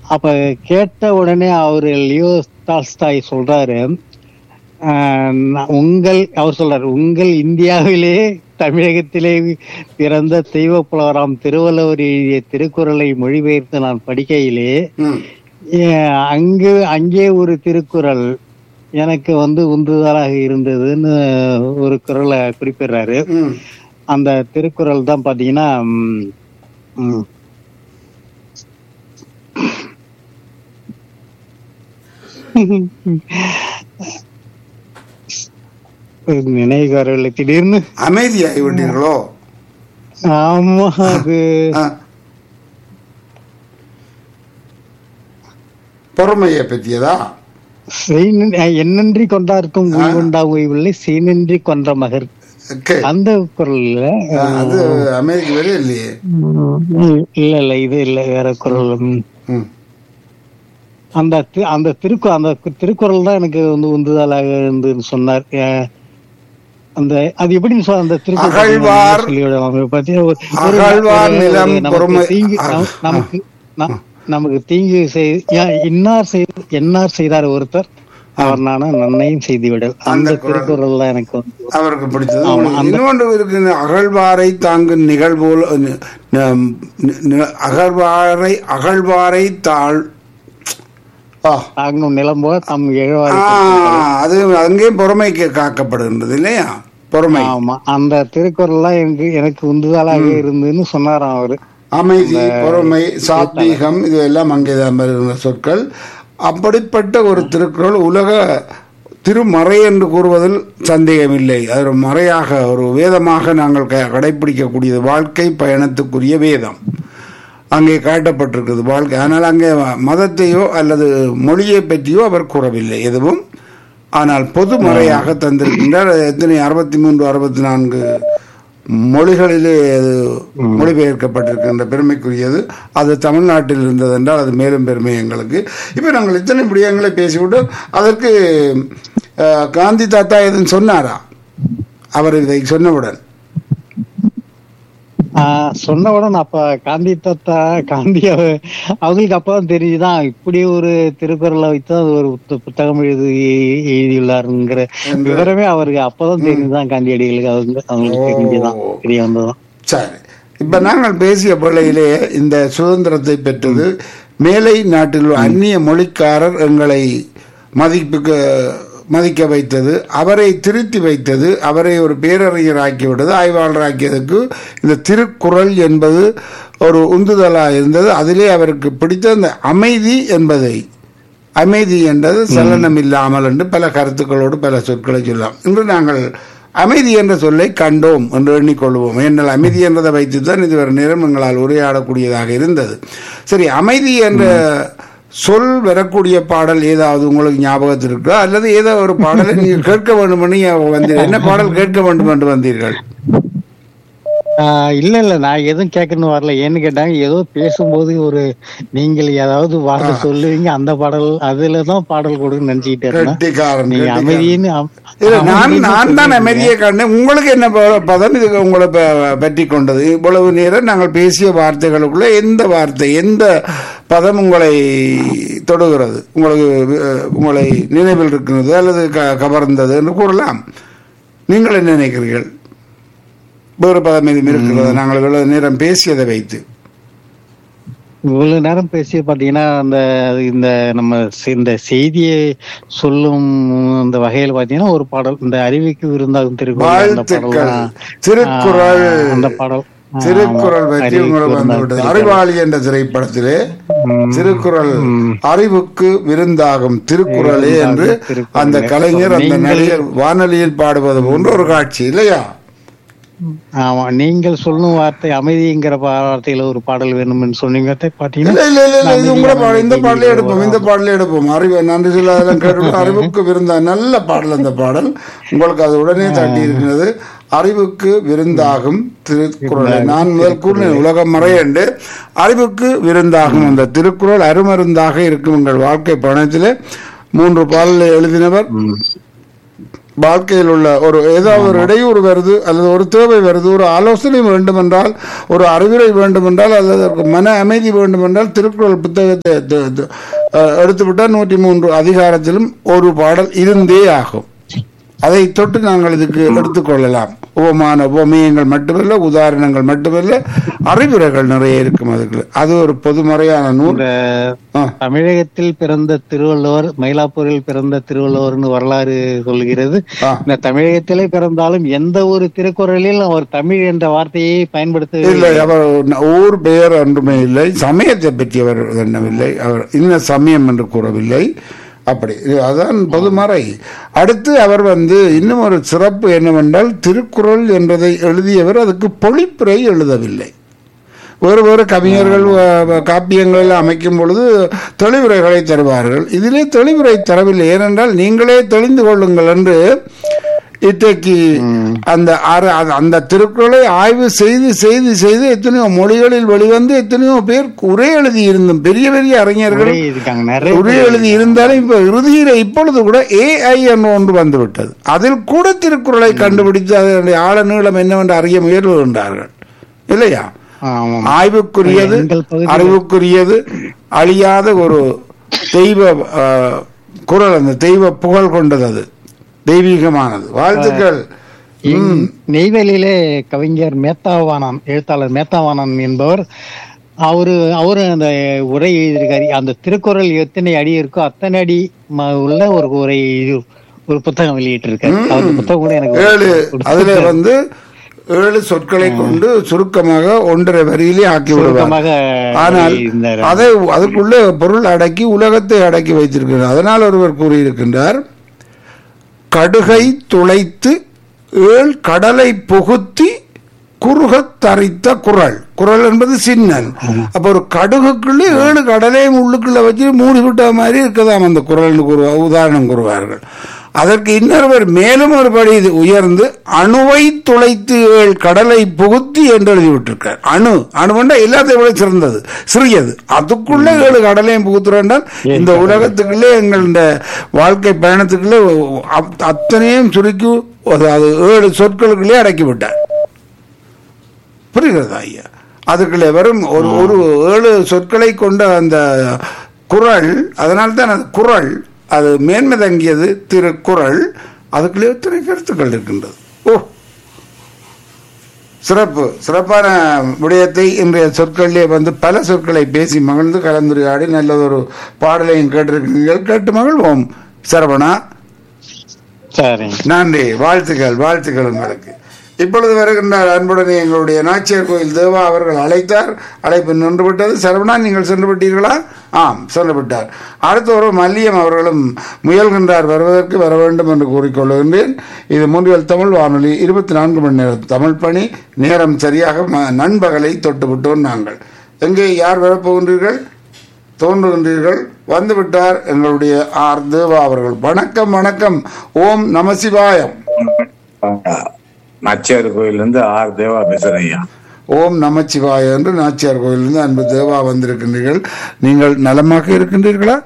அப்ப கேட்ட உடனே அவரு லியோ டால்ஸ்டாய் சொல்றாரு ஆஹ், நான் உங்கள் அவர் சொல்றாரு உங்கள் இந்தியாவிலே தமிழகத்திலே பிறந்த தெய்வ புலவராம் திருவள்ளுவர் எழுதிய திருக்குறளை மொழிபெயர்த்து நான் படிக்கையிலே ம் ஏன் அங்கு அங்கே ஒரு திருக்குறள் எனக்கு வந்து உந்துதலாக இருந்ததுன்னு ஒரு குறளை குறிப்பிடுறாரு ம் அந்த திருக்குறள் தான் பாத்தீங்கன்னா ம், ம், நினைவு வரவில்லை திடீர்னு அமைதியாகி விட்டீர்களோ ஆமா அது ஆ. பொறுமையை பற்றியதா செய்நின்- என்னன்றி கொண்டாருக்கும் உண்டா ஓய்வில்லை செய்நின்றி கொன்ற மகர் ஓகே அந்த குரல்ல அது அமெரிக்க வேறு இல்லையே ம், இல்ல இல்ல இது இல்ல வேற குரல் ம். ம் அந்த தி- அந்த திருக்கு அந்த கு- திருக்குறள் தான் எனக்கு வந்து உந்துதலாக இருந்து சொன்னார் அஹ் அந்த அது எப்படின்னு சொல்ல அந்த திருக்குறள் அகழ்வார் சொல்லிவிடலாம் அதை பத்தி ஒரு- ஒரு- அகழ்வார் ஒரு- நிலம் நமக்கு பொறுமை- தீங்கு நம்- நமக்கு நம்- நமக்கு தீங்கு செய் யா- இன்னார் செய் என்னார் செய்தார் ஒருத்தர் அவர் நானா நன்மையும் செய்து விடல் அந்த திருக்குறள் தான் எனக்கு வந்து அவருக்கு பிடிச்சது உங்களுக்கு இன்னொன்று இருக்கு அகழ்வாரை தாங்கும் நிகழ்வோல் நி- நி- நி- அகழ்வாரை அகழ்வாரை தாழ் ஆ தாங்கும் நிலம் போல தம் எழுவாரி ஆ, அது அங்கேயும் பொறுமைக்கு காக்கப்படுகின்றது இல்லையா பொறுமை ஆமா அந்த திருக்குறள் எனக்கு எனக்கு உந்துதலாக இருந்துன்னு சொன்னாராம் அவரு அமைதி பொறுமை சாத்வீகம் இது எல்லாம் அங்கேதான் வருகின்ற சொற்கள் அப்படிப்பட்ட ஒரு திருக்குறள் உலக திருமறை என்று கூறுவதில் சந்தேகமில்லை அது ஒரு மறையாக ஒரு வேதமாக நாங்கள் க- கடைப்பிடிக்கக்கூடியது வாழ்க்கை பயணத்துக்குரிய வேதம் அங்கே காட்டப்பட்டிருக்குது வாழ்க்கை ஆனால் அங்கே மதத்தையோ அல்லது மொழியை பற்றியோ அவர் கூறவில்லை எதுவும் ஆனால் பொது முறையாக தந்திருக்கின்றார் அது எத்தனை அறுபத்தி மூன்று அறுபத்தி நான்கு மொழிகளிலே அது மொழிபெயர்க்கப்பட்டிருக்கின்ற பெருமைக்குரியது அது தமிழ்நாட்டில் இருந்தது என்றால் அது மேலும் பெருமை எங்களுக்கு இப்போ நாங்கள் இத்தனை விடயங்களை பேசிவிட்டு அதற்கு அஹ், காந்தி தாத்தா எதுவும் சொன்னாரா அவர் இதை சொன்னவுடன் ஆஹ் சொன்ன உடனே அப்ப காந்தி தாத்தா காந்தி அவ- அவங்களுக்கு அப்பதான் தெரிஞ்சுதான் இப்படி ஒரு திருக்குறளை வைத்து அது ஒரு புத்த- புத்தகம் எழுதி எழுதியுள்ளாருங்கிற விவரமே அவருக்கு அப்பதான் தெரிஞ்சுதான் காந்தியடிகளுக்கு அவங்க அவங்களுக்கு தெரிஞ்சுதான் தெரிய வந்ததுதான் சரி இப்ப நாங்கள் பேசிய வேளையிலே இந்த சுதந்திரத்தை பெற்றது மேலை நாட்டில் உள்ள அந்நிய மொழிக்காரர் எங்களை மதிப்புக்கு மதிக்க வைத்தது அவரை திருத்தி வைத்தது அவரை ஒரு பேரறிஞர் ஆக்கிவிட்டது ஆய்வாளராக்கியதுக்கு இந்த திருக்குறள் என்பது ஒரு உந்துதலாக இருந்தது அதிலே அவருக்கு பிடித்த அந்த அமைதி என்பதை அமைதி என்றது சலனம் இல்லாமல் என்று பல கருத்துக்களோடு பல சொற்களை சொல்லலாம் இன்று நாங்கள் அமைதி என்ற சொல்லை கண்டோம் என்று எண்ணிக்கொள்வோம் என்னால் அமைதி என்றதை வைத்து தான் இதுவரை நேரம் எங்களால் உரையாடக்கூடியதாக இருந்தது சரி அமைதி என்ற சொல் வரக்கூடிய பாடல் ஏதாவது உங்களுக்கு ஞாபகத்தில் இருக்கா அல்லது ஏதோ ஒரு பாடலை நீங்கள் கேட்க வேண்டும் என்று வந்தீர்கள் என்ன பாடல் கேட்க வேண்டும் என்று வந்தீர்கள் ஆஹ் இல்ல இல்ல நான் எதுவும் கேட்கணும் வரல ஏன்னு கேட்டாங்க ஏதோ பேசும்போது ஒரு நீங்கள் ஏதாவது வார்த்தை சொல்லுவீங்க அந்த பாடல் அதுலதான் பாடல் கொடுன்னு நினைச்சுக்கிட்டு இருந்தேன் கெட்டிக்காரன் நீங்க கெட்டிக்காரன். அமைதின்னு அம்- இல்ல நான் அமைதின்னு நான் தான் சொல்றீங்க. அமைதியை கண்டேன் உங்களுக்கு என்ன ப- பதம் இது உங்களை ப- பற்றி கொண்டது இவ்வளவு நேரம் நாங்கள் பேசிய வார்த்தைகளுக்குள்ள எந்த வார்த்தை எந்த பதம் உங்களை தொடுகிறது உங்களுக்கு அஹ், உங்களை நினைவில் இருக்கிறது அல்லது க- கவர்ந்தது என்று கூறலாம் நீங்கள் என்ன நினைக்கிறீர்கள் வேறு பதம் எதுவும் இருக்கிறது நாங்கள் இவ்வளவு நேரம் பேசியதை வைத்து இவ்வளவு நேரம் பேசி பாத்தீங்கன்னா அந்த இந்த நம்ம செ- இந்த செய்தியை சொல்லும் அந்த வகையில பாத்தீங்கன்னா ஒரு பாடல் இந்த அறிவிக்கு விருந்தாகும் திருக்குறள் அந்த பாடல் வாழ்த்துக்கள் தான். திருக்குறள் ஆஹ் அந்த பாடல் ஆஹ் திருக்குறள் பற்றி அறிவுக்கு உங்களுக்கு விருந்தாகும் வந்துவிட்டது அறிவாளி என்ற திரைப்படத்திலே திருக்குறள் அறிவுக்கு விருந்தாகும் திருக்குறளே என்று திருக்குறளே. அந்த கலைஞர் அந்த நீங்கள் நடிகர் வானொலியில் பாடுவது போன்ற ஒரு காட்சி இல்லையா ஆமா நீங்கள் சொல்லும் வார்த்தை அமைதிங்கிற பா- வார்த்தையில ஒரு பாடல் வேணும்னு சொன்னீங்க இல்ல பாத்தீங்கன்னா இல்ல இல்ல இல்ல இது உங்களோட பாடல் இந்த பாடலே எடுப்போம் இந்த பாடலே எடுப்போம் அறிவு நன்றி சொல்ல அதெல்லாம் கேட்டு அறிவுக்கு விருந்தா நல்ல பாடல் அந்த பாடல் உங்களுக்கு அது உடனே தட்டி இருக்கிறது அறிவுக்கு விருந்தாகும் திருக்குறளை நான் முதல் கூறினேன் உலகம் மறையண்டு அறிவுக்கு விருந்தாகும் அந்த திருக்குறள் அருமருந்தாக இருக்கும் உங்கள் வாழ்க்கை பயணத்திலே மூன்று பாடலை எழுதினவர் வாழ்க்கையில் உள்ள ஒரு ஏதாவது ஒரு இடையூறு வருது அல்லது ஒரு தேவை வருது ஒரு ஆலோசனை வேண்டுமென்றால் ஒரு அறிவுரை வேண்டுமென்றால் அல்லது ஒரு மன அமைதி வேண்டுமென்றால் திருக்குறள் புத்தகத்தை த- த- அஹ், எடுத்துவிட்டால் நூற்றி மூன்று அதிகாரத்திலும் ஒரு பாடல் இருந்தே ஆகும் அதை தொட்டு நாங்கள் இதுக்கு எடுத்துக்கொள்ளலாம் உபமான உபமேயங்கள் மட்டுமல்ல உதாரணங்கள் மட்டுமல்ல அறிவுரைகள் நிறைய இருக்கும் அதுக்கு அது ஒரு பொதுமறையான நூல் இந்த ஆ, தமிழகத்தில் பிறந்த திருவள்ளுவர் மயிலாப்பூரில் பிறந்த திருவள்ளுவர்னு வரலாறு சொல்கிறது ஆ. இந்த தமிழகத்திலே பிறந்தாலும் எந்த ஒரு திருக்குறளில் அவர் தமிழ் என்ற வார்த்தையை பயன்படுத்த இல்லை அவர் ஊர் பெயர் ஒன்றுமே இல்லை சமயத்தை பற்றி அவர் எண்ணவில்லை அவர் இன்ன சமயம் என்று கூறவில்லை அப்படி இது அதான் பொதுமறை அடுத்து அவர் வந்து இன்னும் ஒரு சிறப்பு என்னவென்றால் திருக்குறள் என்பதை எழுதியவர் அதுக்கு பொழிப்புரை எழுதவில்லை வேறு வேறு கவிஞர்கள் அஹ், காப்பியங்கள் அமைக்கும் பொழுது தெளிவுரைகளை தருவார்கள் இதிலே தெளிவுரை தரவில்லை ஏனென்றால் நீங்களே தெளிந்து கொள்ளுங்கள் என்று இன்றைக்கு அந்த அர- அந்த- அந்த திருக்குறளை ஆய்வு செய்து செய்து செய்து எத்தனையோ மொழிகளில் வெளிவந்து எத்தனையோ பேர் உரை எழுதி இருந்தும் பெரிய பெரிய அறிஞர்கள் உரை இருக்காங்க நிறைய உரை எழுதி இருந்தாலும் இப்ப இறுதியில இப்பொழுது கூட ஏஐ என்று ஒன்று வந்து விட்டது அதில் கூட திருக்குறளை கண்டுபிடித்து அதனுடைய ஆழ நீளம் என்னவென்று அறிய முயல்கின்றார்கள் இல்லையா ஆமாம் ஆய்வுக்குரியது எங்கள் பகுதியில் அறிவுக்குரியது அழியாத ஒரு தெய்வ அஹ், குரல் அந்த தெய்வ புகழ் கொண்டது அது தெய்வீகமானது வாழ்த்துக்கள் ம். நெய்வேலியிலே கவிஞர் மேத்தாவானான் எழுத்தாளர் மேத்தாவானான் என்பவர் அவரு அவரு அந்த உரை எழுதியிருக்காரு அந்த திருக்குறள் எத்தனை அடி இருக்கோ அத்தனை அடி ம- உள்ள ஒரு உரை ஒரு புத்தகம் வெளியிட்டிருக்காரு அந்த புத்தகம் கூட எனக்கு ஏழு கொடுத்து- அதுல வந்து ஏழு சொற்களை கொண்டு சுருக்கமாக ஒன்றரை வரியிலே ஆக்கி விடுவார் சுருக்கமாக ஆனால் எழுதியிருந்தார். அதை அதுக்குள்ள பொருள் அடக்கி உலகத்தை அடக்கி வைத்திருக்கிறார் அதனால் ஒருவர் கூறியிருக்கின்றார் கடுகை துளைத்து ஏழ் கடலை புகுத்தி குறுகத் தரித்த குரல் குரல் என்பது சின்னன் அப்ப ஒரு கடுகுக்குள்ளே ஏழு கடலையும் உள்ளுக்குள்ள வச்சு மூடி விட்ட மாதிரி இருக்கதாம் அந்த குரல்னு கூறுவா உதாரணம் கூறுவார்கள் அதற்கு இன்னொருவர் மேலும் ஒரு படி இது உயர்ந்து அணுவை துளைத்து ஏழ் கடலை புகுத்தி என்று எழுதிவிட்டிருக்கார் அணு அணுவண்டா எல்லாத்தையும் விட சிறந்தது சிறியது அதுக்குள்ளே ஏழு கடலையும் புகுத்துறோண்டால் இந்த உலகத்துக்குள்ளே எங்கள் இந்த வாழ்க்கை பயணத்துக்குள்ளே அத்- அத்தனையும் சுருக்கி அதாவது ஏழு சொற்களுக்குள்ளே அடக்கி விட்டார் புரிகிறதா ஐயா அதுக்குள்ளே வரும் ஒரு ஒரு ஏழு சொற்களை கொண்ட அந்த குரல் அதனால்தான் அது குரல் அது மேன்மை தங்கியது திருக்குறள் அதுக்குள்ளே எத்தனை கருத்துக்கள் இருக்கின்றது ஓ சிறப்பு சிறப்பான விடயத்தை இன்றைய சொற்களிலே வந்து பல சொற்களை பேசி மகிழ்ந்து கலந்துரையாடி நல்லதொரு பாடலையும் கேட்டிருக்கிறீர்கள் கேட்டு மகிழ்வோம் சரவணா சரிங்க நன்றி வாழ்த்துக்கள் வாழ்த்துக்கள் உங்களுக்கு இப்பொழுது வருகின்றார் அன்புடனே எங்களுடைய நாச்சியார் கோயில் தேவா அவர்கள் அழைத்தார் அழைப்பு நின்று விட்டது சரவணா நீங்கள் சென்று விட்டீர்களா ஆம் சென்று விட்டார் அடுத்த ஒரு மல்லியம் அவர்களும் முயல்கின்றார் வருவதற்கு வர வேண்டும் என்று கூறிக்கொள்கின்றேன் இது மூன்றியல் தமிழ் வானொலி இருபத்தி நான்கு மணி நேரம் தமிழ் பணி நேரம் சரியாக ம- நண்பகலை தொட்டு விட்டோம் நாங்கள் எங்கே யார் வரப்போகின்றீர்கள் தோன்றுகின்றீர்கள் வந்துவிட்டார் எங்களுடைய ஆர் தேவா அவர்கள் வணக்கம் வணக்கம் ஓம் நமசிவாயம் நாச்சியார் கோயில்ல இருந்து ஆர் தேவா பேசுறேன் ஐயா ஓம் நமச்சிவாய என்று நாச்சியார் கோயிலிருந்து அன்பு தேவா வந்திருக்கின்றீர்கள் நீங்கள் நலமாக இருக்கின்றீர்களா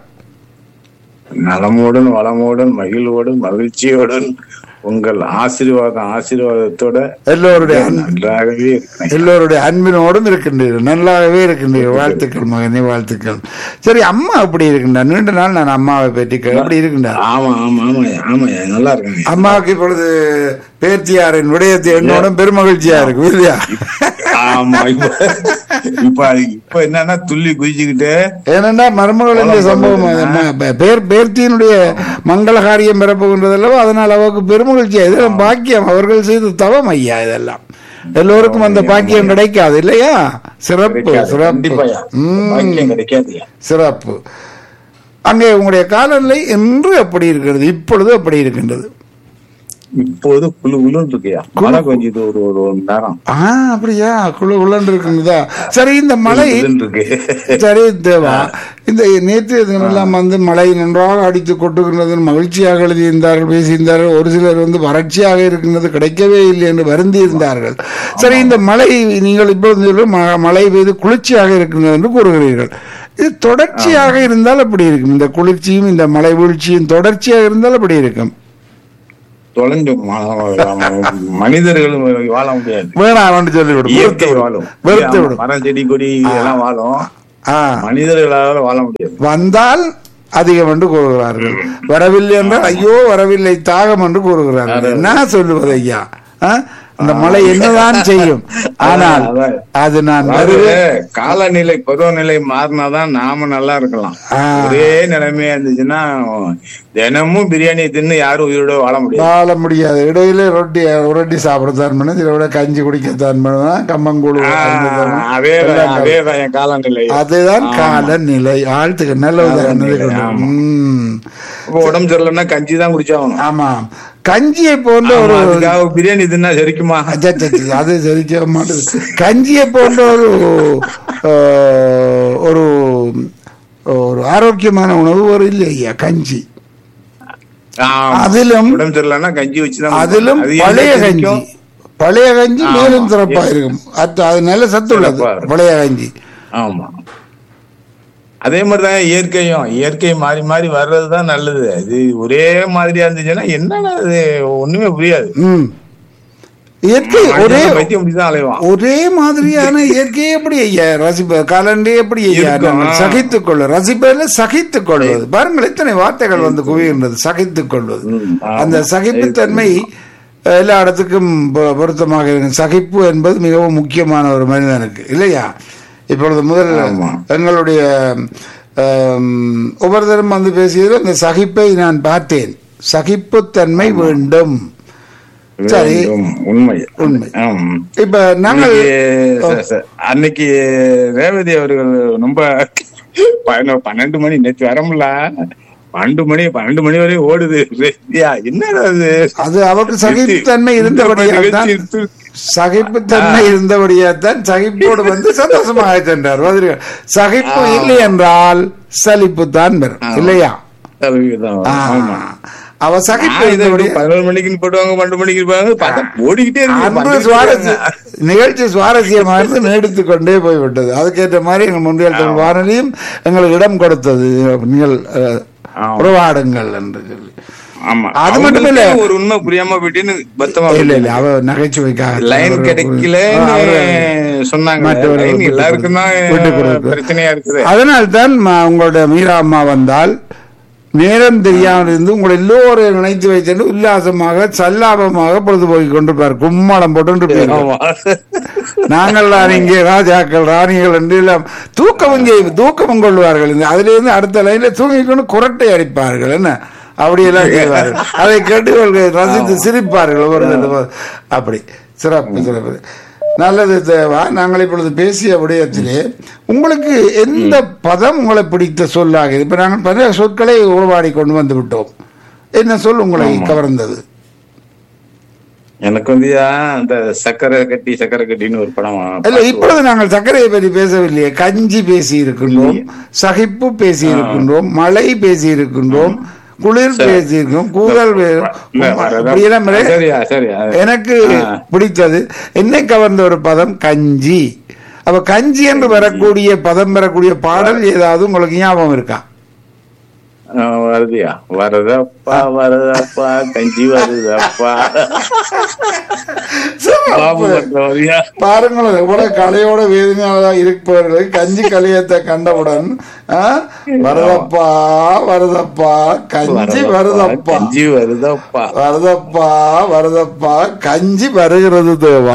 நலமோடும் வளமோடும் மகிழ்வோடும் மகிழ்ச்சியோடும் உங்கள் ஆசீர்வாதம் ஆசீர்வாதத்தோட எல்லோருடைய அன்பு- நன்றாகவே இருக்கிறேன் எல்லோருடைய அன்பினோடும் இருக்கின்றீர்கள் நல்லாகவே இருக்கின்றீர்கள் வாழ்த்துக்கள் மகனே வாழ்த்துக்கள் சரி அம்மா எப்படி இருக்கின்றார் நீண்ட நாள் நான் அம்மாவை பற்றி கே- எப்படி இருக்கின்றார் ஆமா ஆமா ஆமா ஆமா நல்லா இருக்கேங்க அம்மாவுக்கு இப்பொழுது பேத்தியாரின் விடயத்தை என்னோட பெருமகிழ்ச்சியா இருக்கு இல்லையா ஆமா இப்ப இப்ப இப்ப என்னன்னா துள்ளி குதிச்சுக்கிட்டு ஏனென்றா மருமகள் என்ற சம்பவம் அது ம- பேர் பேர்த்தியினுடைய மங்கள காரியம் பெறப்போகின்றது அல்லவா அதனால் அவருக்கு பெருமகிழ்ச்சியா இதெல்லாம் பாக்கியம் அவர்கள் செய்த தவம் ஐயா இதெல்லாம் எல்லோருக்கும் அந்த பாக்கியம் கிடைக்காது இல்லையா சிறப்பு கிடைக்காது. சிறப்பு கண்டிப்பாயா. ம், பாக்கியம் கிடைக்காதுயா சிறப்பு அங்கே உங்களுடைய காலநிலை என்று எப்படி இருக்கிறது இப்பொழுது அப்படி இருக்கின்றது இப்போது குழு குழுன்னு இருக்கியா மழை கொஞ்சது ஒரு ஒரு ஒரு மணி நேரம் ஆ அப்படியா குழு குழன்று இருக்குங்களா சரி இந்த மழை குளுன்னு இருக்கு சரி தேவா இந்த நேற்று தினமெல்லாம் வந்து மழை நன்றாக அடித்து கொட்டுகின்றது மகிழ்ச்சியாக எழுதியிருந்தார்கள் பேசியிருந்தார்கள் ஒரு சிலர் வந்து வறட்சியாக இருக்கின்றது கிடைக்கவே இல்லை என்று வருந்தி இருந்தார்கள் சரி இந்த மழை நீங்கள் இப்பொழுது ம- மழை பெய்து குளிர்ச்சியாக இருக்கின்றது என்று கூறுகிறீர்கள் இது தொடர்ச்சியாக இருந்தால் அப்படி இருக்கும் இந்த குளிர்ச்சியும் இந்த மழை வீழ்ச்சியும் தொடர்ச்சியாக இருந்தால் அப்படி இருக்கும் தொலைஞ்சு ம- மனிதர்கள் வாழ முடியாது வேணாம் சொல்லி விடும் இயற்கை வெறுத்து வாழும் விடும் வெறுத்து ஆமா, விடும் மரம் செடி கொடி எல்லாம் வாழும் ஆ மனிதர்களால வாழ முடியாது வந்தால் அதிகம் என்று கூறுகிறார்கள் வரவில்லை என்றால் ஐயோ வரவில்லை தாகம் என்று கூறுகிறார்கள் என்ன சொல்லுவது ஐயா ஆ? அந்த மழை என்னதான் செய்யும் ஆனால் அதான். அது நான் அதாவது வருவேன் காலநிலை பருவநிலை மாறினாதான் நாம நல்லா இருக்கலாம் ஆ. ஒரே நிலைமையா இருந்துச்சுன்னா தினமும் பிரியாணி தின்னு யாரும் உயிரோட வாழ முடியாது வாழ முடியாது இடையில ரொட்டி ரொட்டி சாப்பிடத்தான் பண்ணும் இதை விட கஞ்சி குடிக்கத்தான் பண்ணுவேன் கம்மங்கூழ் ஆ, அருந்தத்தான் அதேதான் எல்லாம் அதேதான் என் காலநிலை அதுதான் ஆமா. காலநிலை ஆழ்த்துக்கு நல்ல உதாரணத்தை காலநிலை, கொண்டு வா. ஆமா. ம். இப்ப உடம்பு சரியில்லைன்னா கஞ்சி தான் குடிச்சாகணும் ஆமா கஞ்சியை போன்ற ஒரு ஆமா, அதுக்காக பிரியாணி தின்னா சரிக்குமா அச்சா, அச்சா, அச்சா, அது சரிக்க மாட்டேது கஞ்சியை போன்ற ஒரு ஆஹ், ஒரு ஒரு ஆரோக்கியமான உணவு ஒரு இல்லை ஐயா கஞ்சி ஆமா. அதிலும் உடம்பு சரியில்லைன்னா கஞ்சி வச்சுதான் அதிலும் அது என்ன பழைய கஞ்சி செரிக்கும்? பழைய கஞ்சி ஆமா. மேலும் சிறப்பா இருக்கும் அது அது நல்ல சத்து உள்ளது சிறப்பா இருக்கும். பழைய கஞ்சி ஆமா அதே மாதிரிதான் இயற்கையும் இயற்கை மாறி மாறி வர்றதுதான் நல்லது இது ஒரே மாதிரியா இருந்துச்சுன்னா என்னன்னா அது ஒண்ணுமே புரியாது ம் இயற்கை ஒரே மனுஷன் பைத்தியம் அப்படிதான் அலைவான் ஒரே மாதிரியான இயற்கையை எப்படி ஐயா ரசிப்ப காலண்டே எப்படி ஐயா இருக்கும். நாங்கள் சகித்துக் கொள்ள ரசிப்பதில் சகித்துக் கொள்வது பாருங்கள் எத்தனை வார்த்தைகள் வந்து குவிகின்றது சகித்துக் கொள்வது ம், ஆமா. அந்த சகிப்புத்தன்மை எல்லா இடத்துக்கும் பொ- பொருத்தமாக இருக்கு சகிப்பு என்பது மிகவும் முக்கியமான ஒரு மனிதனுக்கு இல்லையா இப்பொழுது முதல் ஆமா. எங்களுடைய ஆம், ஒவ்வொருத்தரும் வந்து பேசியது அந்த சகிப்பை நான் பார்த்தேன் சகிப்புத்தன்மை வேண்டும் சரி. வேண்டும். உண்மை உண்மை. ஆம். இப்ப நாங்கள் இன்னைக்கு ச- ச- அன்னைக்கு ரேவதி அவர்கள் ரொம்ப பதினொ- பன்னெண்டு மணி நேற்று வரமுல பன்னெண்டு மணி பன்னெண்டு மணி வரையும் ஓடுது ரேவதியா, என்னடா அது அது அவருக்கு சகிப்புத்தன்மை இருந்தபடியால் தான் சகிப்புத்தன்மை இருந்தபடியால் தான் சகிப்போடு வந்து சந்தோஷமாக சென்றார் பதில்கள். சகிப்பு இல்லை என்றால் சலிப்பு தான் வரும் இல்லையா அதுதான். ஆ. ஆமா. அவ சகிப்பு நான் இதை இருந்தபடியா பதினோரு மணிக்குன்னு போடுவாங்க பன்னெண்டு மணிக்கு போடுவாங்க பார்த்தா ஓடிக்கிட்டே இருக்கு அன்று வந்துகிட்டே சுவாரஸ்ய இருக்காங்க. நிகழ்ச்சி சுவாரஸ்யமாக இருந்து நீடித்து கொண்டே போய்விட்டது அதுக்கேற்ற மாதிரி எங்கள் முன்றியல் தமிழ் வானொலியும் எங்களுக்கு இடம் கொடுத்தது நீங்கள் அஹ், ஆமா. உறவாடுங்கள் என்று சொல்லி ஆமா அது மட்டும் இல்ல. அவங்களுக்கே ஒரு உண்மை புரியாம போயிட்டுன்னு பத்தமா இல்ல இல்ல அவ நகைச்சுவைக்காக லைன் அவரு- கிடைக்கல அவரு- சொன்னாங்க மற்றவர்கள் லைன் விட்டு எல்லாருக்கும் தான் விட்டு கொடுக்கு. பிரச்சனையா இருக்குது அதனால் தான் ம- உங்களுடைய மீரா அம்மா வந்தால் நேரம் தெரியாமல் இருந்து உங்களை எல்லோரையும் நினைத்து வைத்து உல்லாசமாக சல்லாபமாக பொழுதுபோக்கி கொண்டிருப்பார் கும்மாளம் போட்டு ஆமா நாங்கள் தான் இங்கே ராஜாக்கள் ராணிகள் என்று எல்லாம் தூக்கமும் செய்யும் தூக்கமும் கொள்வார்கள் இந்த அதிலிருந்து அடுத்த லைன்ல தூங்கிக் கொண்டு குரட்டை அடிப்பார்கள் என்ன அப்படியெல்லாம் செய்வார்கள் அதை கேட்டு இவர்கள் ரசித்து சிரிப்பார்கள் ஒவ்வொரு தடவை. அப்படி சிறப்பு சிறப்பு நல்லது தேவா நாங்கள் இப்பொழுது பேசிய விடயத்திலே உங்களுக்கு எந்த பதம் உங்களை பிடித்த சொல்லாக இப்ப நாங்கள் பல சொற்களை உருவாடி கொண்டு வந்து விட்டோம் என்ன சொல் உங்களை கவர்ந்தது எனக்கு வந்து அந்த சக்கரை கட்டி சக்கரை கட்டின்னு ஒரு படம் இல்ல இப்பொழுது நாங்கள் சர்க்கரையை பற்றி பேசவில்லையே கஞ்சி பேசி இருக்கின்றோம் சகிப்பு பேசி இருக்கின்றோம் மழை பேசி இருக்கின்றோம் குளிர் பேசி இருக்கோம் கூதல் பே- இல்ல, வரதா- அப்படியெல்லாம் இல்லை. சரியா சரியா எனக்கு ஆ. பிடித்தது என்னை கவர்ந்த ஒரு பதம் கஞ்சி அப்ப கஞ்சி என்று வரக்கூடிய பதம் பெறக்கூடிய பாடல் ஏதாவது உங்களுக்கு ஞாபகம் இருக்கா ஆ, வருதியா வரதப்பா வரதப்பா கஞ்சி வருதப்பா பாபு பண்ற வரியா பாருங்களேன் எவ்வளவு கலையோட வேதனையாளதா இருப்பவர்கள் கஞ்சி கலையத்தை கண்டவுடன் ஆ, வருதப்பா வருதப்பா கஞ்சி வருதப்பா கஞ்சி வருதப்பா வருதப்பா வருதப்பா கஞ்சி வருகிறது தேவா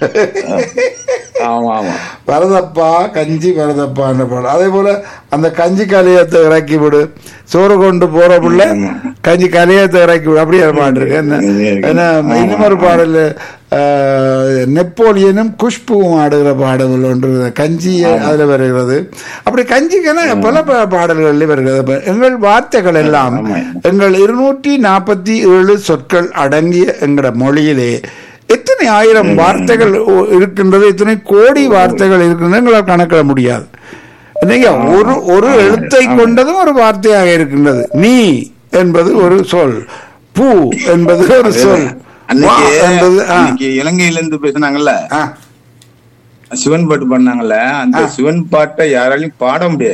ஆமா ஆமா வரதப்பா கஞ்சி வரதப்பான்னு பாடம் அதே போல அந்த கஞ்சி கலையத்தை இறக்கி விடு சோறு கொண்டு போற புள்ள கஞ்சி கலையத்தை இறக்கி விடு அப்படியே பாட்டு இருக்கு என்ன என்ன இன்னும் ஒரு பாடல் ஆஹ், நெப்போலியனும் குஷ்புவும் ஆடுகிற பாடல் ஒன்று கஞ்சி அதுல வருகிறது அப்படி கஞ்சிக்கென பல ப- பாடல்கள் வருகிறது அப்ப எங்கள் வார்த்தைகள் எல்லாம் ஆமா. எங்கள் இருநூற்றி நாற்பத்தி ஏழு சொற்கள் அடங்கிய எங்கட மொழியிலே எத்தனை ஆயிரம் வார்த்தைகள் ஒ- இருக்கின்றது எத்தனை கோடி வார்த்தைகள் இருக்கின்றது எங்களால் கணக்கிட முடியாது இல்லையா ஒரு ஒரு எழுத்தை கொண்டதும் ஒரு வார்த்தையாக இருக்கின்றது நீ என்பது ஒரு சொல் பூ என்பது ஒரு சொல் வா அன்னைக்கு என்பது ஆ, அன்னைக்கு இலங்கையில இருந்து பேசுனாங்கல்ல ஆ, சிவன் பாட்டு பண்ணாங்கல்ல அந்த சிவன் பாட்டை யாராலையும் பாட முடியாது